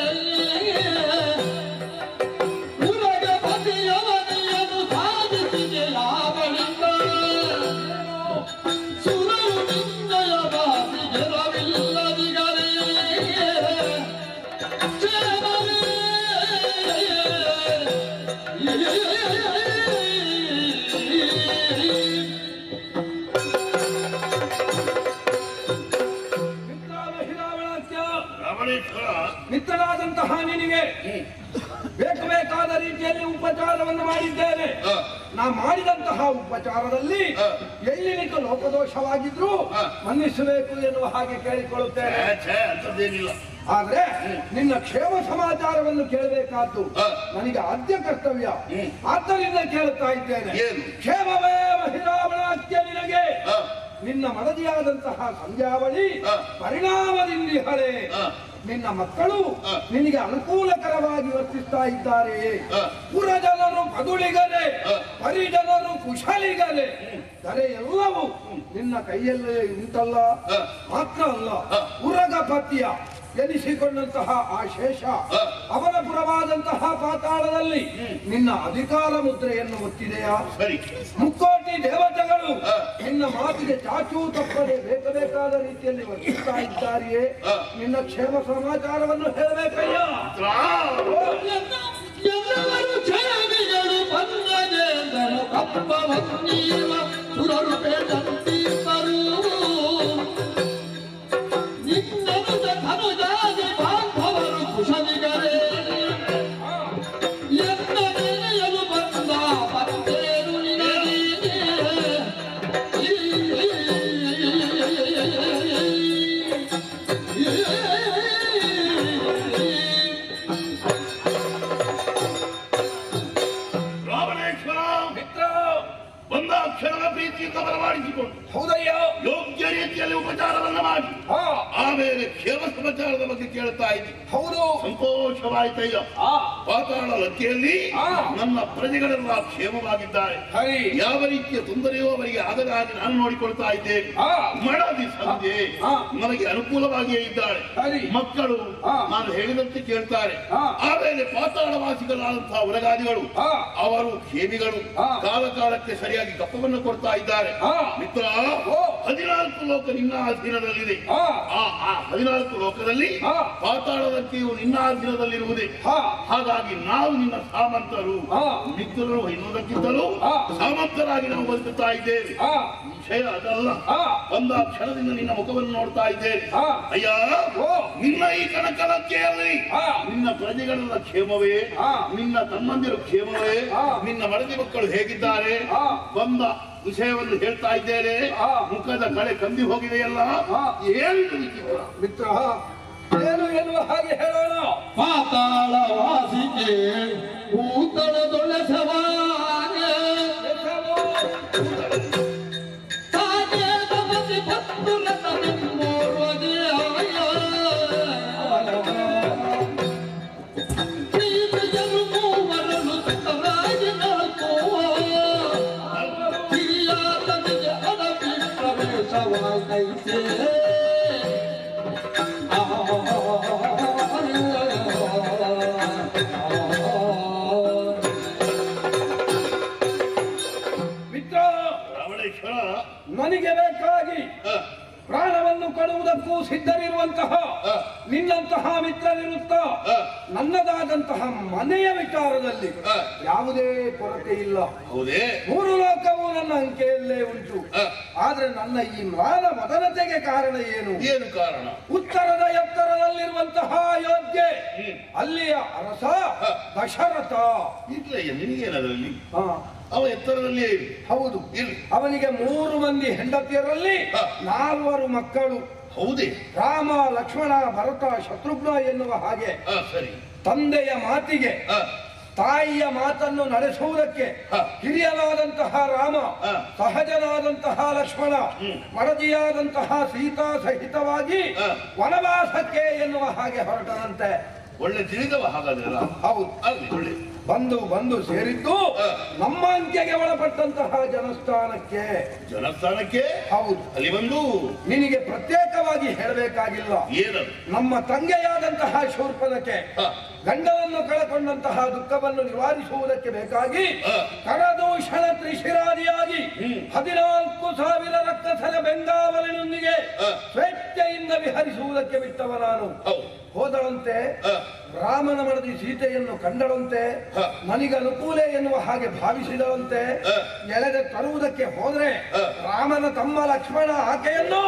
ಉರಗ ಪತಿಯವನೆಯನ್ನು ಸಾಧಿಸಿದೆ ಯಾವಳಿಂದ ಸುರರು ನಿನ್ನಯ ಬಾಸಿಗೆ ರವಿಲ್ಲದಿಗರೇ ಮಿತ್ರ ಮಹಿಳಾವಳಾಕ್ಯ ರಾವಣೇಶ್ವರ ಮಿತ್ರನಾದಂತಹ ನಿನಗೆ ಬೇಕು ಬೇಕಾದ ರೀತಿಯಲ್ಲಿ ಉಪಚಾರವನ್ನು ಮಾಡಿದ್ದೇನೆ ಹ. ನಾ ಮಾಡಿದಂತಹ ಉಪಚಾರದಲ್ಲಿ ಹ. ಎಲ್ಲಿ ನಿಂತು ಲೋಪದೋಷವಾಗಿದ್ರು ಹ. ಮನ್ನಿಸಬೇಕು ಎನ್ನುವ ಹಾಗೆ ಕೇಳಿಕೊಳ್ಳುತ್ತೇನೆ ಛೇ, ಛೇ, ಅಂಥದ್ದೇನಿಲ್ಲ ಆದ್ರೆ ನಿನ್ನ ಕ್ಷೇಮ ಸಮಾಚಾರವನ್ನು ಕೇಳಬೇಕಾದ್ದು ಹ. ನನಗೆ ಆದ್ಯ ಕರ್ತವ್ಯ ಹ್ಮ್. ಆದ್ದರಿಂದ ಕೇಳುತ್ತಾ ಇದ್ದೇನೆ ಏನು? ಕ್ಷೇಮವೇ ಮಹಿಳಾವಳಾಕ್ಯ ನಿನಗೆ ಹ. ನಿನ್ನ ಮಡದಿಯಾದಂತಹ ಸಂಧ್ಯಾವಳಿ ಹ. ಪರಿಣಾಮದಿಂದ ಹಳೆ ಹ. ನಿನ್ನ ಮಕ್ಕಳು ಹ. ನಿನಗೆ ಅನುಕೂಲಕರವಾಗಿ ವರ್ತಿಸ್ತಾ ಇದ್ದಾರೆಯೇ ಹ. ಪುರಜನರು ಪದುಳಿಗರೆ ಹ. ಪರಿಜನರು ಕುಶಲಿಗರೆ ದರೆ ಎಲ್ಲವೂ ನಿನ್ನ ಕೈಯಲ್ಲೇ ಉಂಟಲ್ಲ ಹ. ಮಾತ್ರ ಅಲ್ಲ ಹ. ಉರಗ ಪತ್ಯ ಎನಿಸಿಕೊಂಡಂತಹ ಆ ಶೇಷ ಹ. ಅವನ ಪುರವಾದಂತಹ ಪಾತಾಳದಲ್ಲಿ ನಿನ್ನ ಅಧಿಕಾರ ಮುದ್ರೆಯನ್ನು ಒತ್ತಿದೆಯಾ ಸರಿ ಮುಕ್ಕೋಟಿ ದೇವತೆಗಳು ಹ. ನಿನ್ನ ಮಾತಿಗೆ ಚಾಚೂ ತಪ್ಪದೆ ಬೇಕಾದ ರೀತಿಯಲ್ಲಿ ವರ್ತಿಸ್ತಾ ಇದ್ದಾರೆಯೇ ಹ. ನಿನ್ನ ಕ್ಷೇಮ ಸಮಾಚಾರವನ್ನು ಹೇಳಬೇಕಯ್ಯ ರಾ. ಎಲ್ಲವರು ಕ್ಷೇಮಿಗಳು ಬಂದದೇಂದರು ಕಪ್ಪವನ್ನೀವ ಸುರರು ಬೇಡಂತೀವರು ನಿನ್ನನುಜ ಧನುಜಾದಿ ಬಾಂಧವರು ಕುಶಲಿಗರೇ ಎನ್ನ ನೆನೆಯಲು ಬಂದ ಬಂದೇರು ನಿನಗೆ ರಾವಣೇಶ್ವರ ಮಿತ್ರ ಬಂದ ಕ್ಷಣದ ಪ್ರೀತಿಯಿಂದ ಬರಮಾಡಿಸಿಕೊಂಡು ಹೌದಯ್ಯ ಯೋಗ್ಯ ರೀತಿಯಲ್ಲಿ ಉಪಚಾರವನ್ನ ಮಾಡಿ ಹಾ ಆಮೇಲೆ ಕ್ಷೇಮ ಸಮಾಚಾರದ ಬಗ್ಗೆ ಕೇಳ್ತಾ ಇದ್ದಿ ಹೌದು ಸಂತೋಷವಾಯ್ತಯ್ಯ ಆ ಪಾತಾಳ ಲಕ್ಕಿಯಲ್ಲಿ ಆ. ನನ್ನ ಪ್ರಜೆಗಳೆಲ್ಲ ಕ್ಷೇಮವಾಗಿದ್ದಾರೆ ಹರಿ ಯಾವ ರೀತಿಯ ತೊಂದರೆಯೋ ಅವರಿಗೆ ಆಗದ ಹಾಗೆ ನಾನು ನೋಡಿಕೊಳ್ತಾ ಇದ್ದೇನೆ ಆ. ಮಡದಿ ಸಂಜೆ ಆ. ನನಗೆ ಅನುಕೂಲವಾಗಿಯೇ ಇದ್ದಾರೆ ಸರಿ. ಮಕ್ಕಳು ಆ. ನಾನು ಹೇಳಿದಂತೆ ಕೇಳ್ತಾರೆ ಆ. ಆಮೇಲೆ ಪಾತಾಳವಾಸಿಗಳಾದಂತಹ ಉರಗಾದಿಗಳು ಆ. ಅವರು ಖೇಮಿಗಳು ಆ. ಕಾಲ ಕಾಲಕ್ಕೆ ಸರಿಯಾಗಿ ಕಪ್ಪವನ್ನು ಕೊಡ್ತಾ ಇದ್ದಾರೆ ಆ. ಮಿತ್ರ ಓ. ಹದಿನಾಲ್ಕು ಲೋಕ ನಿನ್ನ ಅಧೀನದಲ್ಲಿದೆ ಆ. ಆ ಆ ಹದಿನಾಲ್ಕು ಲೋಕದಲ್ಲಿ ಆ. ಪಾತಾಳದಕ್ಕೆಯೂ ನಿನ್ನ ಅಧೀನದಲ್ಲಿರುವುದೇ ಹಾ ಹಾಗಾಗಿ ನಾವು ನಿನ್ನ ಸಾಮಂತರು ಆ. ಮಿತ್ರರು ಎನ್ನುವುದಕ್ಕಿಂತಲೂ ಆ. ಸಾಮಂತರಾಗಿ ನಾವು ಬದುಕುತ್ತಾ ಇದ್ದೇವೆ ಆ ವಿಷಯ ಅದಲ್ಲ ಆ. ಒಂದ ಕ್ಷಣದಿಂದ ನಿನ್ನ ಮುಖವನ್ನು ನೋಡ್ತಾ ಇದ್ದೇನೆ ಆ. ಅಯ್ಯ ಓ. ನಿನ್ನ ಈ ಕನಕಲಕ್ಕೆಯಲ್ಲಿ ಆ. ನಿನ್ನ ಪ್ರಜೆಗಳೆಲ್ಲ ಕ್ಷೇಮವೇ ಆ. ನಿನ್ನ ತಮ್ಮಂದಿರು ಕ್ಷೇಮವೇ ಆ. ನಿನ್ನ ಮಡದಿ ಮಕ್ಕಳು ಹೇಗಿದ್ದಾರೆ ಆ. ಬಂದ ವಿಷಯವನ್ನು ಹೇಳ್ತಾ ಇದ್ದೇನೆ ಆ. ಮುಖದ ಕಳೆ ಕಂದಿ ಹೋಗಿದೆಯಲ್ಲ ಆ. ಏನು ವಿಚಿತ್ರ ಮಿತ್ರ ಏನು ಎನ್ನುವ ಹಾಗೆ ಹೇಳೋಣ ಪಾತಾಳ ವಾಸಿಗೆ ಭೂತಳದೊಳೆ ಸವಾಗೆ ತಾನೇ ತಮಸಿ ಭಕ್ತುಲತ ನಿಮ್ಮೋರ್ವಗೆ ಆಯ. ಪ್ರೀತಿಯನು ಮೂವ ಕಷ್ಟವಾಗೈತೆ ಮಿತ್ರ ರಾವಣೇಶ್ವರ ನನಗೆ ಬೇಕಾಗಿ ಆ, ಪ್ರಾಣವನ್ನು ಕೊಡುವುದಕ್ಕೂ ಸಿದ್ಧರಿರುವಂತಹ ಆ, ನಿನ್ನಂತಹ ಮಿತ್ರರಿರುತ್ತಾ ಆ, ನನ್ನದಾದಂತಹ ಮನೆಯ ವಿಚಾರದಲ್ಲಿ ಆ. ಯಾವುದೇ ಕೊರತೆ ಇಲ್ಲ ಹೌದೇ ಮೂರು ಲೋಕವು ನನ್ನ ಅಂಕೆಯಲ್ಲೇ ಉಂಟು ಆ, ಆದ್ರೆ ನನ್ನ ಈ ಮ್ಲಾನ ಮದನತೆಗೆ ಕಾರಣ ಏನು ಏನು ಕಾರಣ ಉತ್ತರದ ಎತ್ತರದಲ್ಲಿರುವಂತಹ ಅಯೋಧ್ಯೆ ಹ್ಮ್. ಅಲ್ಲಿಯ ಅರಸ ಹ. ದಶರಥ ಇರ್ಲಯ್ಯ ನಿನಗೇನದರಲ್ಲಿ ಹಾ, ಅವ ಎತ್ತರದಲ್ಲಿಯೇ ಇರು ಹೌದು ಇರ್ಲಿ ಅವನಿಗೆ ಮೂರು ಮಂದಿ ಹೆಂಡತಿಯರಲ್ಲಿ ಹ. ನಾಲ್ವರು ಮಕ್ಕಳು ಹೌದೇ ರಾಮ ಲಕ್ಷ್ಮಣ ಭರತ ಶತ್ರುಘ್ನ ಎನ್ನುವ ಹಾಗೆ ಆ, ಸರಿ ತಂದೆಯ ಮಾತಿಗೆ ಆ, ತಾಯಿಯ ಮಾತನ್ನು ನಡೆಸುವುದಕ್ಕೆ ಹ. ಹಿರಿಯನಾದಂತಹ ರಾಮ ಹ. ಸಹಜನಾದಂತಹ ಲಕ್ಷ್ಮಣ ಹ್ಮ್. ಮಡದಿಯಾದಂತಹ ಸೀತಾ ಸಹಿತವಾಗಿ ಹ. ವನವಾಸಕ್ಕೆ ಎನ್ನುವ ಹಾಗೆ ಹೊರಟನಂತೆ ಒಳ್ಳೆ ತಿಳಿದವ ಹಾಗಾದ್ರಲ್ಲ ಹೌದು ಆಗ್ಲಿ ಒಳ್ಳೆ ಬಂದು ಬಂದು ಸೇರಿದ್ದು ಹ. ನಮ್ಮ ಅಂಕೆಗೆ ಒಳಪಟ್ಟಂತಹ ಜನಸ್ಥಾನಕ್ಕೆ ಜನಸ್ಥಾನಕ್ಕೆ ಹೌದು ಅಲ್ಲಿ ಬಂದು ನಿನಗೆ ಪ್ರತ್ಯೇಕವಾಗಿ ಹೇಳಬೇಕಾಗಿಲ್ಲ ಏನದು ನಮ್ಮ ತಂದೆಯಾದಂತಹ ಶೂರ್ಪನಕ್ಕೆ ಹ. ಗಂಡವನ್ನು ಕಳಕೊಂಡಂತಹ ದುಃಖವನ್ನು ನಿವಾರಿಸುವುದಕ್ಕೆ ಬೇಕಾಗಿ ಹ. ಕರದೂಷಣ ತ್ರಿಶಿರಾದಿಯಾಗಿ ಹ್ಮ್. ಹದಿನಾಲ್ಕು ಸಾವಿರ ರಕ್ತಸರ ಬೆಂಗಾವಲಿನೊಂದಿಗೆ ಹ. ಸ್ವೇಚ್ಛೆಯಿಂದ ವಿಹರಿಸುವುದಕ್ಕೆ ಬಿಟ್ಟವ ನಾನು ಹೌದು ಹೋದಳಂತೆ ಹ. ರಾಮನ ಮಡದಿ ಸೀತೆಯನ್ನು ಕಂಡಳಂತೆ ಹ. ನನಗೆ ಅನುಕೂಲ ಎನ್ನುವ ಹಾಗೆ ಭಾವಿಸಿದಳಂತೆ ಹ. ಎಳೆಗೆ ತರುವುದಕ್ಕೆ ಹೋದ್ರೆ ಹ. ರಾಮನ ತಮ್ಮ ಲಕ್ಷ್ಮಣ ಆಕೆಯನ್ನು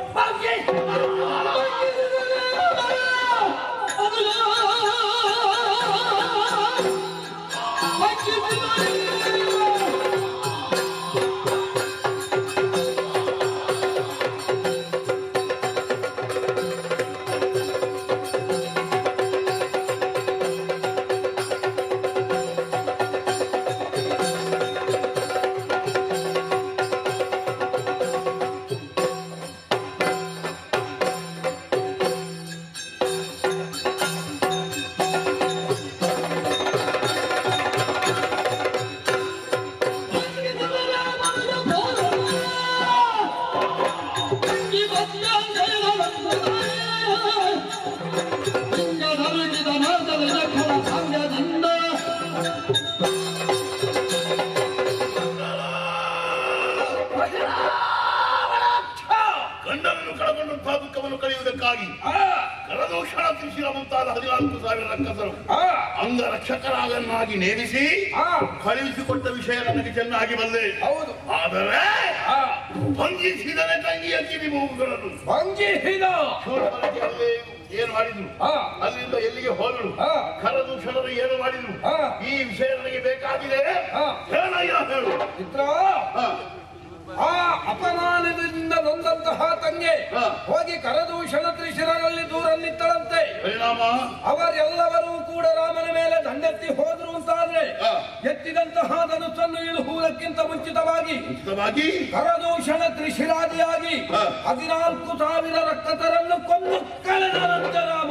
ಗಂಡನನ್ನು ಕಳಕೊಂಡಂತಹ ದುಃಖವನ್ನು ಕಳೆಯುವುದಕ್ಕಾಗಿ ಕರದೂಷಣ ತ್ರಿಶಿರ ಮುಂತಾದ ಹದಿನಾಲ್ಕು ಸಾವಿರ ರಕ್ಕಸರು ಅಂಗರಕ್ಷಕರಾಗನ್ನಾಗಿ ನೇಮಿಸಿ ಕಳುಹಿಸಿಕೊಟ್ಟ ವಿಷಯ ನನಗೆ ಚೆನ್ನಾಗಿ ಬಂದೆ ಹೌದು ಆದರೆ ಭಂಗಿಸಿದರೆ ತಂಗಿಯ ಕಿವಿ ಮೂಗುಗಳನ್ನು ಭಂಗಿಸಿದ ಶೂರಪನಕ್ಕೆ ಅಲ್ಲೇ ಏನು ಮಾಡಿದ್ರು ಆ. ಅಲ್ಲಿಂದ ಎಲ್ಲಿಗೆ ಹೋದರು ಆ. ಕರದೂಷಣರು ಏನು ಮಾಡಿದ್ರು ಆ. ಈ ವಿಷಯ ನನಗೆ ಬೇಕಾಗಿದೆ ಆ. ಹೇಳಯ್ಯ ಹೇಳು ಮಿತ್ರ ಆ. ಆ ಅಪಮಾನದಿಂದ ನೊಂದಂತಹ ತಂಗೆ ಹಾ. ಹೋಗಿ ಕರದೂಷಣ ತ್ರಿಶಿರರಲ್ಲಿ ದೂರಲ್ಲಿತ್ತಳಂತೆ ಪರಿಣಾಮ ಅವರೆಲ್ಲರೂ ಕೂಡ ರಾಮನ ಮೇಲೆ ದಂಡೆತ್ತಿ ಹೋದ್ರು ಅಂತಾದ್ರೆ ಹಾ. ಎತ್ತಿದಂತಹ ಧನುಸ್ಸನ್ನು ಇಳುಹುವುದಕ್ಕಿಂತ ಮುಂಚಿತವಾಗಿ ಉಚಿತವಾಗಿ ಕರದೂಷಣ ತ್ರಿಶಿರಾದಿಯಾಗಿ ಹಾ. ಹದಿನಾಲ್ಕು ಸಾವಿರ ರಕ್ತತರನ್ನು ಕೊಂದು ಕಳೆದರಂತೆ ರಾಮ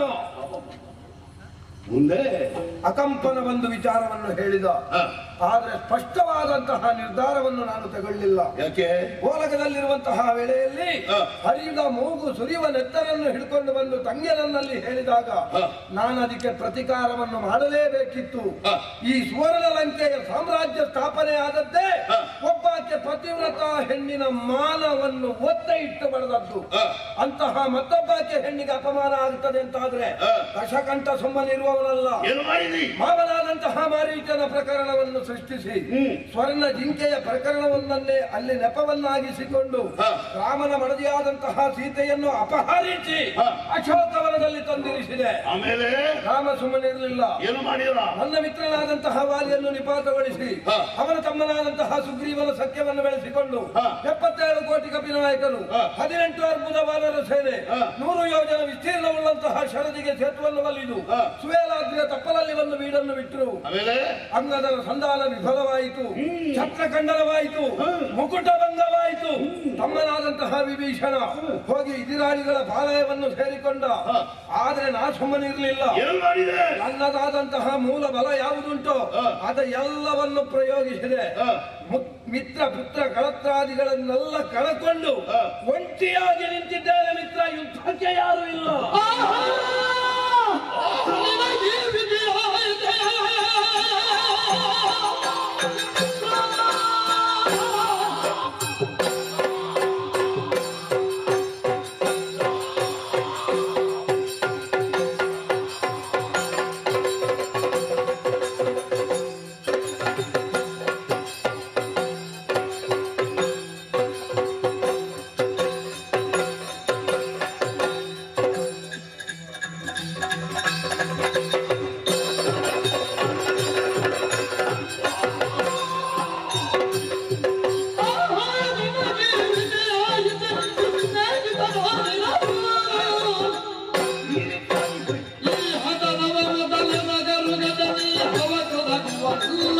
ಮುಂದೆ ಅಕಂಪನ ಒಂದು ವಿಚಾರವನ್ನು ಹೇಳಿದ ಆ. ಆದ್ರೆ ಸ್ಪಷ್ಟವಾದಂತಹ ನಿರ್ಧಾರವನ್ನು ನಾನು ತಗೊಳ್ಳಿಲ್ಲ ಯಾಕೆ ಓಲಗದಲ್ಲಿರುವಂತಹ ವೇಳೆಯಲ್ಲಿ ಹ. ಹರಿದ ಮೂಗು ಸುರಿಯುವ ನೆತ್ತರನ್ನು ಹಿಡ್ಕೊಂಡು ಬಂದು ತಂಗಿಯನನ್ನಲ್ಲಿ ಹೇಳಿದಾಗ ಹ. ನಾನು ಅದಕ್ಕೆ ಪ್ರತಿಕಾರವನ್ನು ಮಾಡಲೇಬೇಕಿತ್ತು ಹ. ಈ ಸುವರ್ಣ ಲಂಕೆಯ ಸಾಮ್ರಾಜ್ಯ ಸ್ಥಾಪನೆ ಆದದ್ದೇ ಹ. ಒಬ್ಬಾಕೆ ಪ್ರತಿವ್ರತ ಹೆಣ್ಣಿನ ಮಾನವನ್ನು ಒತ್ತ ಇಟ್ಟು ಬಡದದ್ದು ಹ. ಅಂತಹ ಮತ್ತೊಬ್ಬಾಕೆ ಹೆಣ್ಣಿಗೆ ಅಪಮಾನ ಆಗುತ್ತದೆ ಅಂತಾದ್ರೆ ಹ. ದಶಕಂಠ ಸುಮ್ಮನಿರುವವನಲ್ಲ ಏನು ಮಾಡಿದಿ ಮಾವನಾದಂತಹ ಮಾರೀಚನ ಪ್ರಕರಣವನ್ನು ಸೃಷ್ಟಿಸಿ ಹ್ಮ್. ಸ್ವರ್ಣ ಜಿಂಕೆಯ ಪ್ರಕರಣವನ್ನೇ ಅಲ್ಲಿ ನೆಪವನ್ನಾಗಿಸಿಕೊಂಡು ಹ. ರಾಮನ ಮಡದಿಯಾದಂತಹ ಸೀತೆಯನ್ನು ಅಪಹರಿಸಿ ಹ. ಅಶೋಕವನದಲ್ಲಿ ತಂದಿರಿಸಿದೆ ಆಮೇಲೆ ರಾಮ ಸುಮ್ಮನಿರಲಿಲ್ಲ ಏನು ಮಾಡಿದ್ರ ನನ್ನ ಮಿತ್ರನಾದಂತಹ ವಾಲಿಯನ್ನು ನಿಪಾತಗೊಳಿಸಿ ಹ. ಅವನ ತಮ್ಮನಾದಂತಹ ಸುಗ್ರೀವನ ಸತ್ಯವನ್ನು ಬೆಳೆಸಿಕೊಂಡು ಹ. ಎಪ್ಪತ್ತೇಳು ಕೋಟಿ ಕಪಿನಾಯಕರು ಹ. ಹದಿನೆಂಟು ಅರ್ಬುದ ವಾನರ ಸೇನೆ ಹ. ನೂರು ಯೋಜನ ವಿಸ್ತೀರ್ಣವುಳ್ಳಂತಹ ಶರದಿಗೆ ಸೇತುವನ್ನು ಒಲಿದು ಹ. ಸುವೇಲ ಗೋಲಾಗ್ರ ತಪ್ಪಲಲ್ಲಿ ಒಂದು ಬೀಡನ್ನು ಬಿಟ್ಟರು ಆಮೇಲೆ ಅಂಗದರ ಸಂಧಾನ ವಿಫಲವಾಯಿತು ಛತ್ರಖಂಡನವಾಯಿತು ಮುಕುಟ ಭಂಗವಾಯಿತು ತಮ್ಮನಾದಂತಹ ವಿಭೀಷಣ ಹೋಗಿ ಇದಿರಾಳಿಗಳ ಪಾಲಯವನ್ನು ಸೇರಿಕೊಂಡ ಆದ್ರೆ ನಾ ಸುಮ್ಮನಿರ್ಲಿಲ್ಲ ಏನು ಮಾಡಿದೆ ನನ್ನದಾದಂತಹ ಮೂಲ ಬಲ ಯಾವುದುಂಟೋ ಅದ ಎಲ್ಲವನ್ನು ಪ್ರಯೋಗಿಸಿದೆ ಹ. ಮು- ಮಿತ್ರ ಪುತ್ರ ಕಳತ್ರಾದಿಗಳನ್ನೆಲ್ಲ ಕಳಕೊಂಡು ಹ. ಒಂಟಿಯಾಗಿ ನಿಂತಿದ್ದೇನೆ ಮಿತ್ರ ಯುದ್ಧಕ್ಕೆ ಯಾರು ಇಲ್ಲ ನಿನಗೆ ವಿಧಿಯಾಯಿತೆ. ಆಹಾ, ನಿನಗೆ ವಿಧಿಯಾಯಿತೆ. ಸ್ನೇಹಿತರಾದಿರಲು. ಈ ಹದನವ ಮೊದಲ ನಗರುಗದಲ್ಲಿ ಅವತರವಲ್ಲ.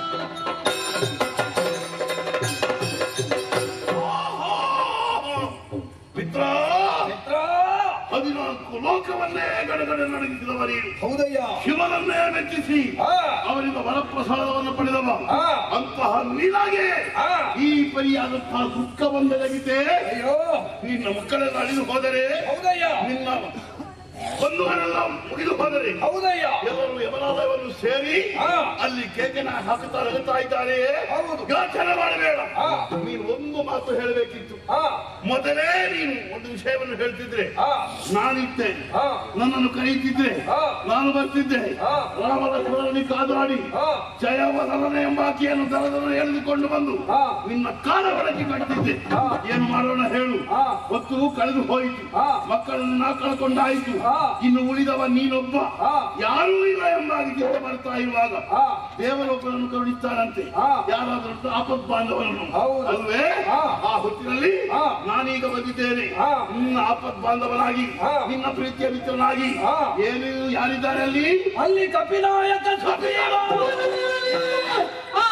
ಮಿತ್ರ ಮಿತ್ರ ಹದಿನಾಲ್ಕು ಲೋಕವನ್ನೇ ಗಡಗಡೆ ನಡಗಿಸಿದವ ನೀನು ಹೌದಯ್ಯ ಶಿವನನ್ನೇ ಮೆಚ್ಚಿಸಿ ಆ, ಅವರಿಂದ ವರಪ್ರಸಾದವನ್ನು ಪಡೆದವ ಆ. ಅಂತಹ ನೀನಾಗೆ ಆ. ಈ ಪರಿಯಾದಂತಹ ದುಃಖವನ್ನು ಲಗಿತೆ ಅಯ್ಯೋ ನಿನ್ನ ಮಕ್ಕಳೆಲ್ಲ ಅಳಿದು ಹೋದರೆ ಹೌದಯ್ಯ ನಿನ್ನ ಬಂಧುಗಳೆಲ್ಲ ಮುಗಿದು ಹೋದರೆ ಹೌದಯ್ಯ ಎಲ್ಲರೂ ಯಮನಾಲಯವನ್ನು ಸೇರಿ ಆ. ಅಲ್ಲಿ ಕೇಕನ ಹಾಕುತ್ತಾ ನಗುತ್ತಾ ಇದ್ದಾರೆ ಹೌದು. ಯೋಚನೆ ಮಾಡಬೇಡ ಆ. ನೀನು ಒಂದು ಮಾತು ಹೇಳಬೇಕಿತ್ತು ಆ, ಮೊದಲೇ ನೀನು ಒಂದು ವಿಷಯವನ್ನು ಹೇಳ್ತಿದ್ರೆ ಆ, ನಾನಿದ್ದೆ ಆ, ನನ್ನನ್ನು ಕರೀತಿದ್ರೆ ಆ. ನಾನು ಬರ್ತಿದ್ದೆ ಆ. ರಾಮಲಕ್ಷ್ಮಣನಿ ಕಾದಾಡಿ ಆ. ಜಯವದನ ಎಂಬಾಕಿಯನ್ನು ದರದನ್ನು ಎಳೆದುಕೊಂಡು ಬಂದು ಆ. ನಿನ್ನ ಕಾಲ ಹೊರಗೆ ಕಟ್ತಿದ್ದೆ ಆ. ಏನು ಮಾಡೋಣ ಹೇಳು ಆ. ಹೊತ್ತು ಕಳೆದು ಹೋಯಿತು ಆ. ಮಕ್ಕಳನ್ನು ನಾ ಕಳ್ಕೊಂಡಾಯಿತು ಆ. ಇನ್ನು ಉಳಿದವ ನೀನೊಬ್ಬ ಆ. ಯಾರೂ ಇಲ್ಲ ಎಂಬಾಗಿ ಚಿಂತೆ ಬರ್ತಾ ಇರುವಾಗ ಆ. ದೇವರೊಬ್ಬರನ್ನು ಕರುಣಿಸ್ತಾರಂತೆ ಆ. ಯಾರಾದ್ರೂ ಆಪತ್ ಬಾಂಧವರನ್ನು ಹೌದು. ಅಲ್ವೇ ಆ. ಆ ಹೊತ್ತಿನಲ್ಲಿ ಆ. ನಾನೀಗ ಬಂದಿದ್ದೇನೆ ಆ. ನಿನ್ನ ಆಪತ್ ಬಾಂಧವನಾಗಿ ಆ. ನಿನ್ನ ಪ್ರೀತಿಯ ಮಿತ್ರನಾಗಿ ಆ. ಏನು ಯಾರಿದ್ದಾರೆ ಅಲ್ಲಿ ಅಲ್ಲಿ ಕಪಿನಾಯಕ ಸುಗ್ರೀವ. ಆ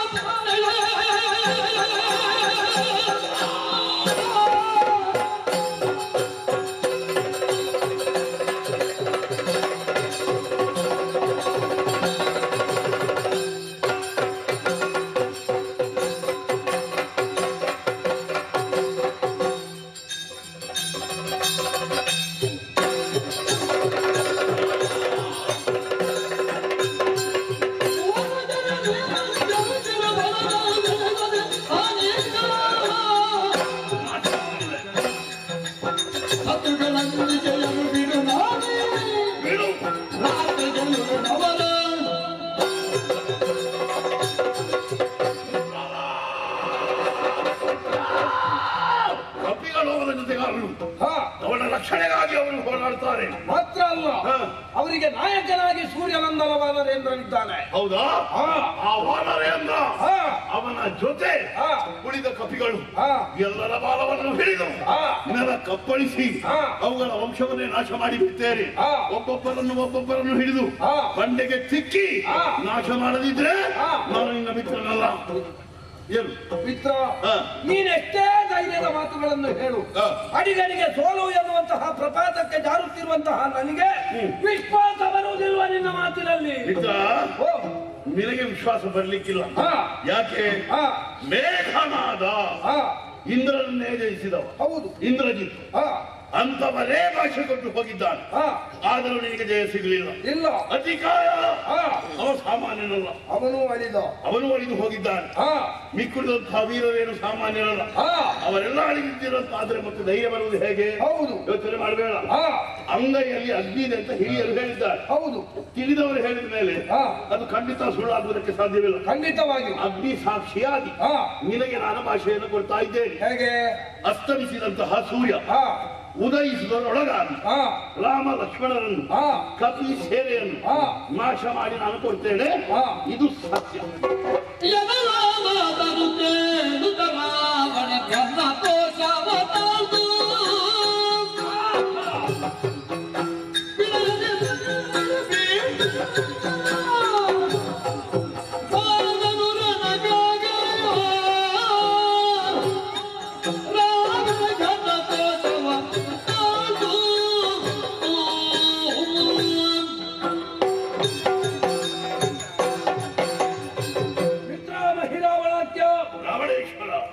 ಬಿಡು ಕಪಿಗಳು ಅವರ ಜೊತೆಗಾರರು ಹಾ, ಅವಳ ರಕ್ಷಣೆಗಾಗಿ ಅವರು ಹೋರಾಡ್ತಾರೆ ಮಾತ್ರ ಅಲ್ಲ ಹಾ. ಅವರಿಗೆ ನಾಯಕನಾಗಿ ಸೂರ್ಯನಂದನ ವಾನರೇಂದ್ರನಿದ್ದಾನೆ ಹೌದಾ ಹಾ. ಆ ವಾನರೇಂದ್ರ ಹಾ, ಅವನ ಜೊತೆ ಹಾ. ಉಳಿದ ಕಪಿಗಳು ಹಾ. ಎಲ್ಲರ ಬಾಲವನ್ನು ಹಿಡಿದು ಹಾ. ನೆಲ ಕಪ್ಪಳಿಸಿ ಹಾ. ಅವುಗಳ ವಂಶವನ್ನೇ ನಾಶ ಮಾಡಿ ಬಿಡ್ತೇನೆ ಹಾ. ಒಬ್ಬೊಬ್ಬರನ್ನು ಒಬ್ಬೊಬ್ಬರನ್ನು ಹಿಡಿದು ಹಾ. ಬಂಡೆಗೆ ತಿಕ್ಕಿ ಹಾ. ನಾಶ ಮಾಡದಿದ್ರೆ ಹಾ. ನಾನು ನಿನ್ನ ಮಿತ್ರನಲ್ಲ ಏನು ಮಿತ್ರ ಹಾ. ನೀನೆಷ್ಟೇ ಧೈರ್ಯದ ಮಾತುಗಳನ್ನು ಹೇಳು ಹಾ. ಅಡಿಗಡಿಗೆ ಸೋಲು ಎನ್ನುವಂತಹ ಪ್ರಪಾತಕ್ಕೆ ಜಾರುತ್ತಿರುವಂತಹ ನನಗೆ ವಿಶ್ವಾಸ ಬರುವುದಿಲ್ವ ನಿನ್ನ ಮಾತಿನಲ್ಲಿ ಮಿತ್ರ ಓ ನಿನಗೆ ವಿಶ್ವಾಸ ಬರ್ಲಿಕ್ಕಿಲ್ಲ ಹಾ. ಯಾಕೆ ಹಾ ಮೇಘನಾದ ಹಾ ಇಂದ್ರನನ್ನೇ ಜಯಿಸಿದವ ಹೌದು ಇಂದ್ರಜಿತ್ ಹಾ ಅಂತವರೇ ಭಾಷೆ ಕೊಟ್ಟು ಹೋಗಿದ್ದಾನೆ ಹಾ ಆದರೂ ನಿನಗೆ ಜಯ ಸಿಗಲಿಲ್ಲ ಇಲ್ಲ ಅತಿಕಾಯ ಹಾ ಅವ ಸಾಮಾನ್ಯನಲ್ಲ ಅವನು ಅಳಿದ ಅವನು ಅಳಿದು ಹೋಗಿದ್ದಾನೆ ಹಾ ಮಿಕ್ಕುಳಿದಂತಹ ವೀರರೇನು ಸಾಮಾನ್ಯರಲ್ಲ ಹಾ ಅವರೆಲ್ಲ ಅಳಿದಿದ್ದಿರಂತಾದ್ರೆ ಮತ್ತೆ ಧೈರ್ಯ ಬರುವುದು ಹೇಗೆ ಹೌದು ಯೋಚನೆ ಮಾಡಬೇಡ ಹಾ ಅಂಗೈಯಲ್ಲಿ ಅಗ್ನಿ ಇದೆ ಅಂತ ಹಿರಿಯರು ಹೇಳಿದ್ದಾರೆ ಹೌದು ತಿಳಿದವರು ಹೇಳಿದ ಮೇಲೆ ಹಾ. ಅದು ಖಂಡಿತ ಸುಳ್ಳಾಗುವುದಕ್ಕೆ ಸಾಧ್ಯವಿಲ್ಲ ಖಂಡಿತವಾಗಿ ಅಗ್ನಿ ಸಾಕ್ಷಿಯಾಗಿ ಹಾ ನಿನಗೆ ನಾನು ಭಾಷೆಯನ್ನು ಕೊಡ್ತಾ ಇದ್ದೇನೆ ಹೇಗೆ ಅಸ್ತಮಿಸಿದಂತಹ ಸೂರ್ಯ ಹಾ ಉದಯಿಸುವುದರೊಳಗಾಗಿ ಹಾ ರಾಮ ಲಕ್ಷ್ಮಣರನ್ನು ಹಾ ಕಪಿ ಸೇನೆಯನ್ನು ಹಾ. ನಾಶ ಮಾಡಿ ನಾನು ಕೊಡ್ತೇನೆ ಹಾ. ಇದು ಸತ್ಯ ರಾವಣ ಕರ್ಣ ಕೋಶವತಾದು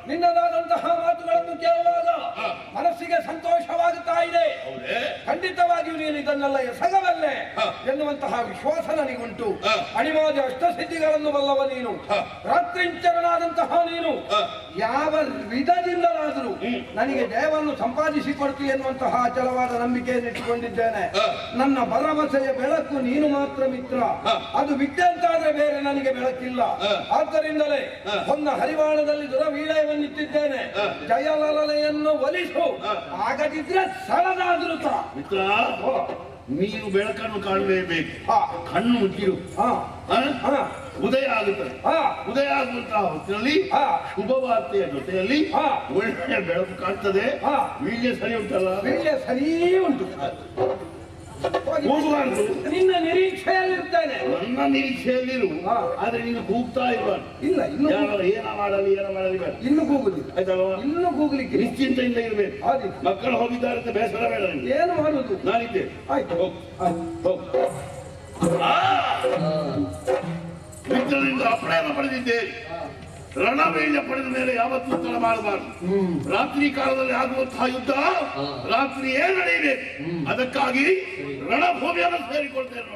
ನಿನ್ನದಾದಂತಹ ಮಾತುಗಳನ್ನು ಕೇಳುವಾಗ ಹಾ. ಮನಸ್ಸಿಗೆ ಸಂತೋಷವಾಗುತ್ತಾ ಇದೆ ಹೌದೇ ಖಂಡಿತವಾಗಿಯೂ ನೀನು ಇದನ್ನೆಲ್ಲ ಎಸಗಬಲ್ಲೆ ಹಾ. ಎನ್ನುವಂತಹ ವಿಶ್ವಾಸ ನನಗುಂಟು ಹಾ. ಅಣಿಮಾದಿ ಅಷ್ಟಸಿದ್ಧಿಗಳನ್ನು ಬಲ್ಲವ ನೀನು ಹಾ. ರಾತ್ರಿಂಚರನಾದಂತಹ ನೀನು ಹಾ. ಯಾವ ವಿಧದಿಂದಲಾದರೂ ಹ್ಮ್. ನನಗೆ ಜಯವನ್ನು ಸಂಪಾದಿಸಿಕೊಡ್ತು ಎನ್ನುವಂತಹ ಅಚಲವಾದ ನಂಬಿಕೆಯನ್ನು ಇಟ್ಟುಕೊಂಡಿದ್ದೇನೆ ಹಾ. ನನ್ನ ಭರವಸೆಯ ಬೆಳಕು ನೀನು ಮಾತ್ರ ಮಿತ್ರ ಹಾ. ಅದು ಬಿಟ್ಟೆ ಅಂತಾದ್ರೆ ಬೇರೆ ನನಗೆ ಬೆಳಕಿಲ್ಲ ಹಾ. ಆದ್ದರಿಂದಲೇ ಹಾ. ಹೊನ್ನ ಹರಿವಾಣದಲ್ಲಿ ದುರವೀಳಯವನ್ನಿಟ್ಟಿದ್ದೇನೆ ಹಾ. ಜಯಲಲನೆಯನ್ನು ಒಲಿಸು ಹಾ. ಆಗದಿದ್ರೆ ಸಳದಾದ್ರು ತರ ಮಿತ್ರ ನೀನು ಬೆಳಕನ್ನು ಕಾಣಲೇಬೇಕು ಹಾ. ಕಣ್ಣು ಮುಚ್ಚಿರು ಹಾ ಆ? ಹಾ ಉದಯ ಆಗುತ್ತದೆ ಹಾ ಉದಯ ಆಗುವಂತಹ ಹೊತ್ತಿನಲ್ಲಿ ಹಾ. ಶುಭ ವಾರ್ತೆಯ ಜೊತೆಯಲ್ಲಿ ಹಾ. ಒಳ್ಳೆಯ ಬೆಳಕು ಕಾಣ್ತದೆ ಹಾ. ವೀಳ್ಯ ಸರಿ ಉಂಟಲ್ಲ ವೀಳ್ಯ ಸರಿ ಉಂಟು ಹೋಗಬಾರ್ದು ನಿನ್ನ ನಿರೀಕ್ಷೆಯಲ್ಲಿರ್ತೇನೆ ನನ್ನ ನಿರೀಕ್ಷೆಯಲ್ಲಿರು ಹಾ. ಆದ್ರೆ ನೀನು ಕೂಗ್ತಾ ಇರಬಾರ್ದು ಇಲ್ಲ ಇನ್ನು ಯಾವ ಏನ ಮಾಡಲಿ ಏನ ಮಾಡಲಿ ಬೇಡ ಇನ್ನು ಕೂಗುದಿಲ್ಲ ಆಯ್ತಲ್ವಾ ಇನ್ನು ಕೂಗ್ಲಿಕ್ಕೆ ನಿಶ್ಚಿಂತೆಯಿಂದ ಇರಬೇಕು ಹಾಗೆ ಮಕ್ಕಳು ಹೋಗಿದ್ದಾರೆ ಅಂತ ಬೇಸರ ಬೇಡ ನಿಮ್ಗೆ ಏನು ಮಾಡುದು ನಾನಿದ್ದೆ ಆಯ್ತು ಹೋಗು ಆಯ್ತು. ಹೋಗು ಆ! ಮಿತ್ರರಿಂದ ಅಪ್ಪಣೆಯನ್ನು ಪಡೆದಿದ್ದೇನೆ ರಣವೀಳ್ಯ ಪಡೆದ ಮೇಲೆ ಯಾವತ್ತೂ ತಡ ಮಾಡಬಾರದು ರಾತ್ರಿ ಕಾಲದಲ್ಲಿ ಆಗುವಂತಹ ಯುದ್ಧ ರಾತ್ರಿಯೇ ನಡೆಯಬೇಕು ಅದಕ್ಕಾಗಿ ರಣಭೂಮಿಯನ್ನು ಸೇರಿಕೊಳ್ತೇನೆ ನೋಡಿ.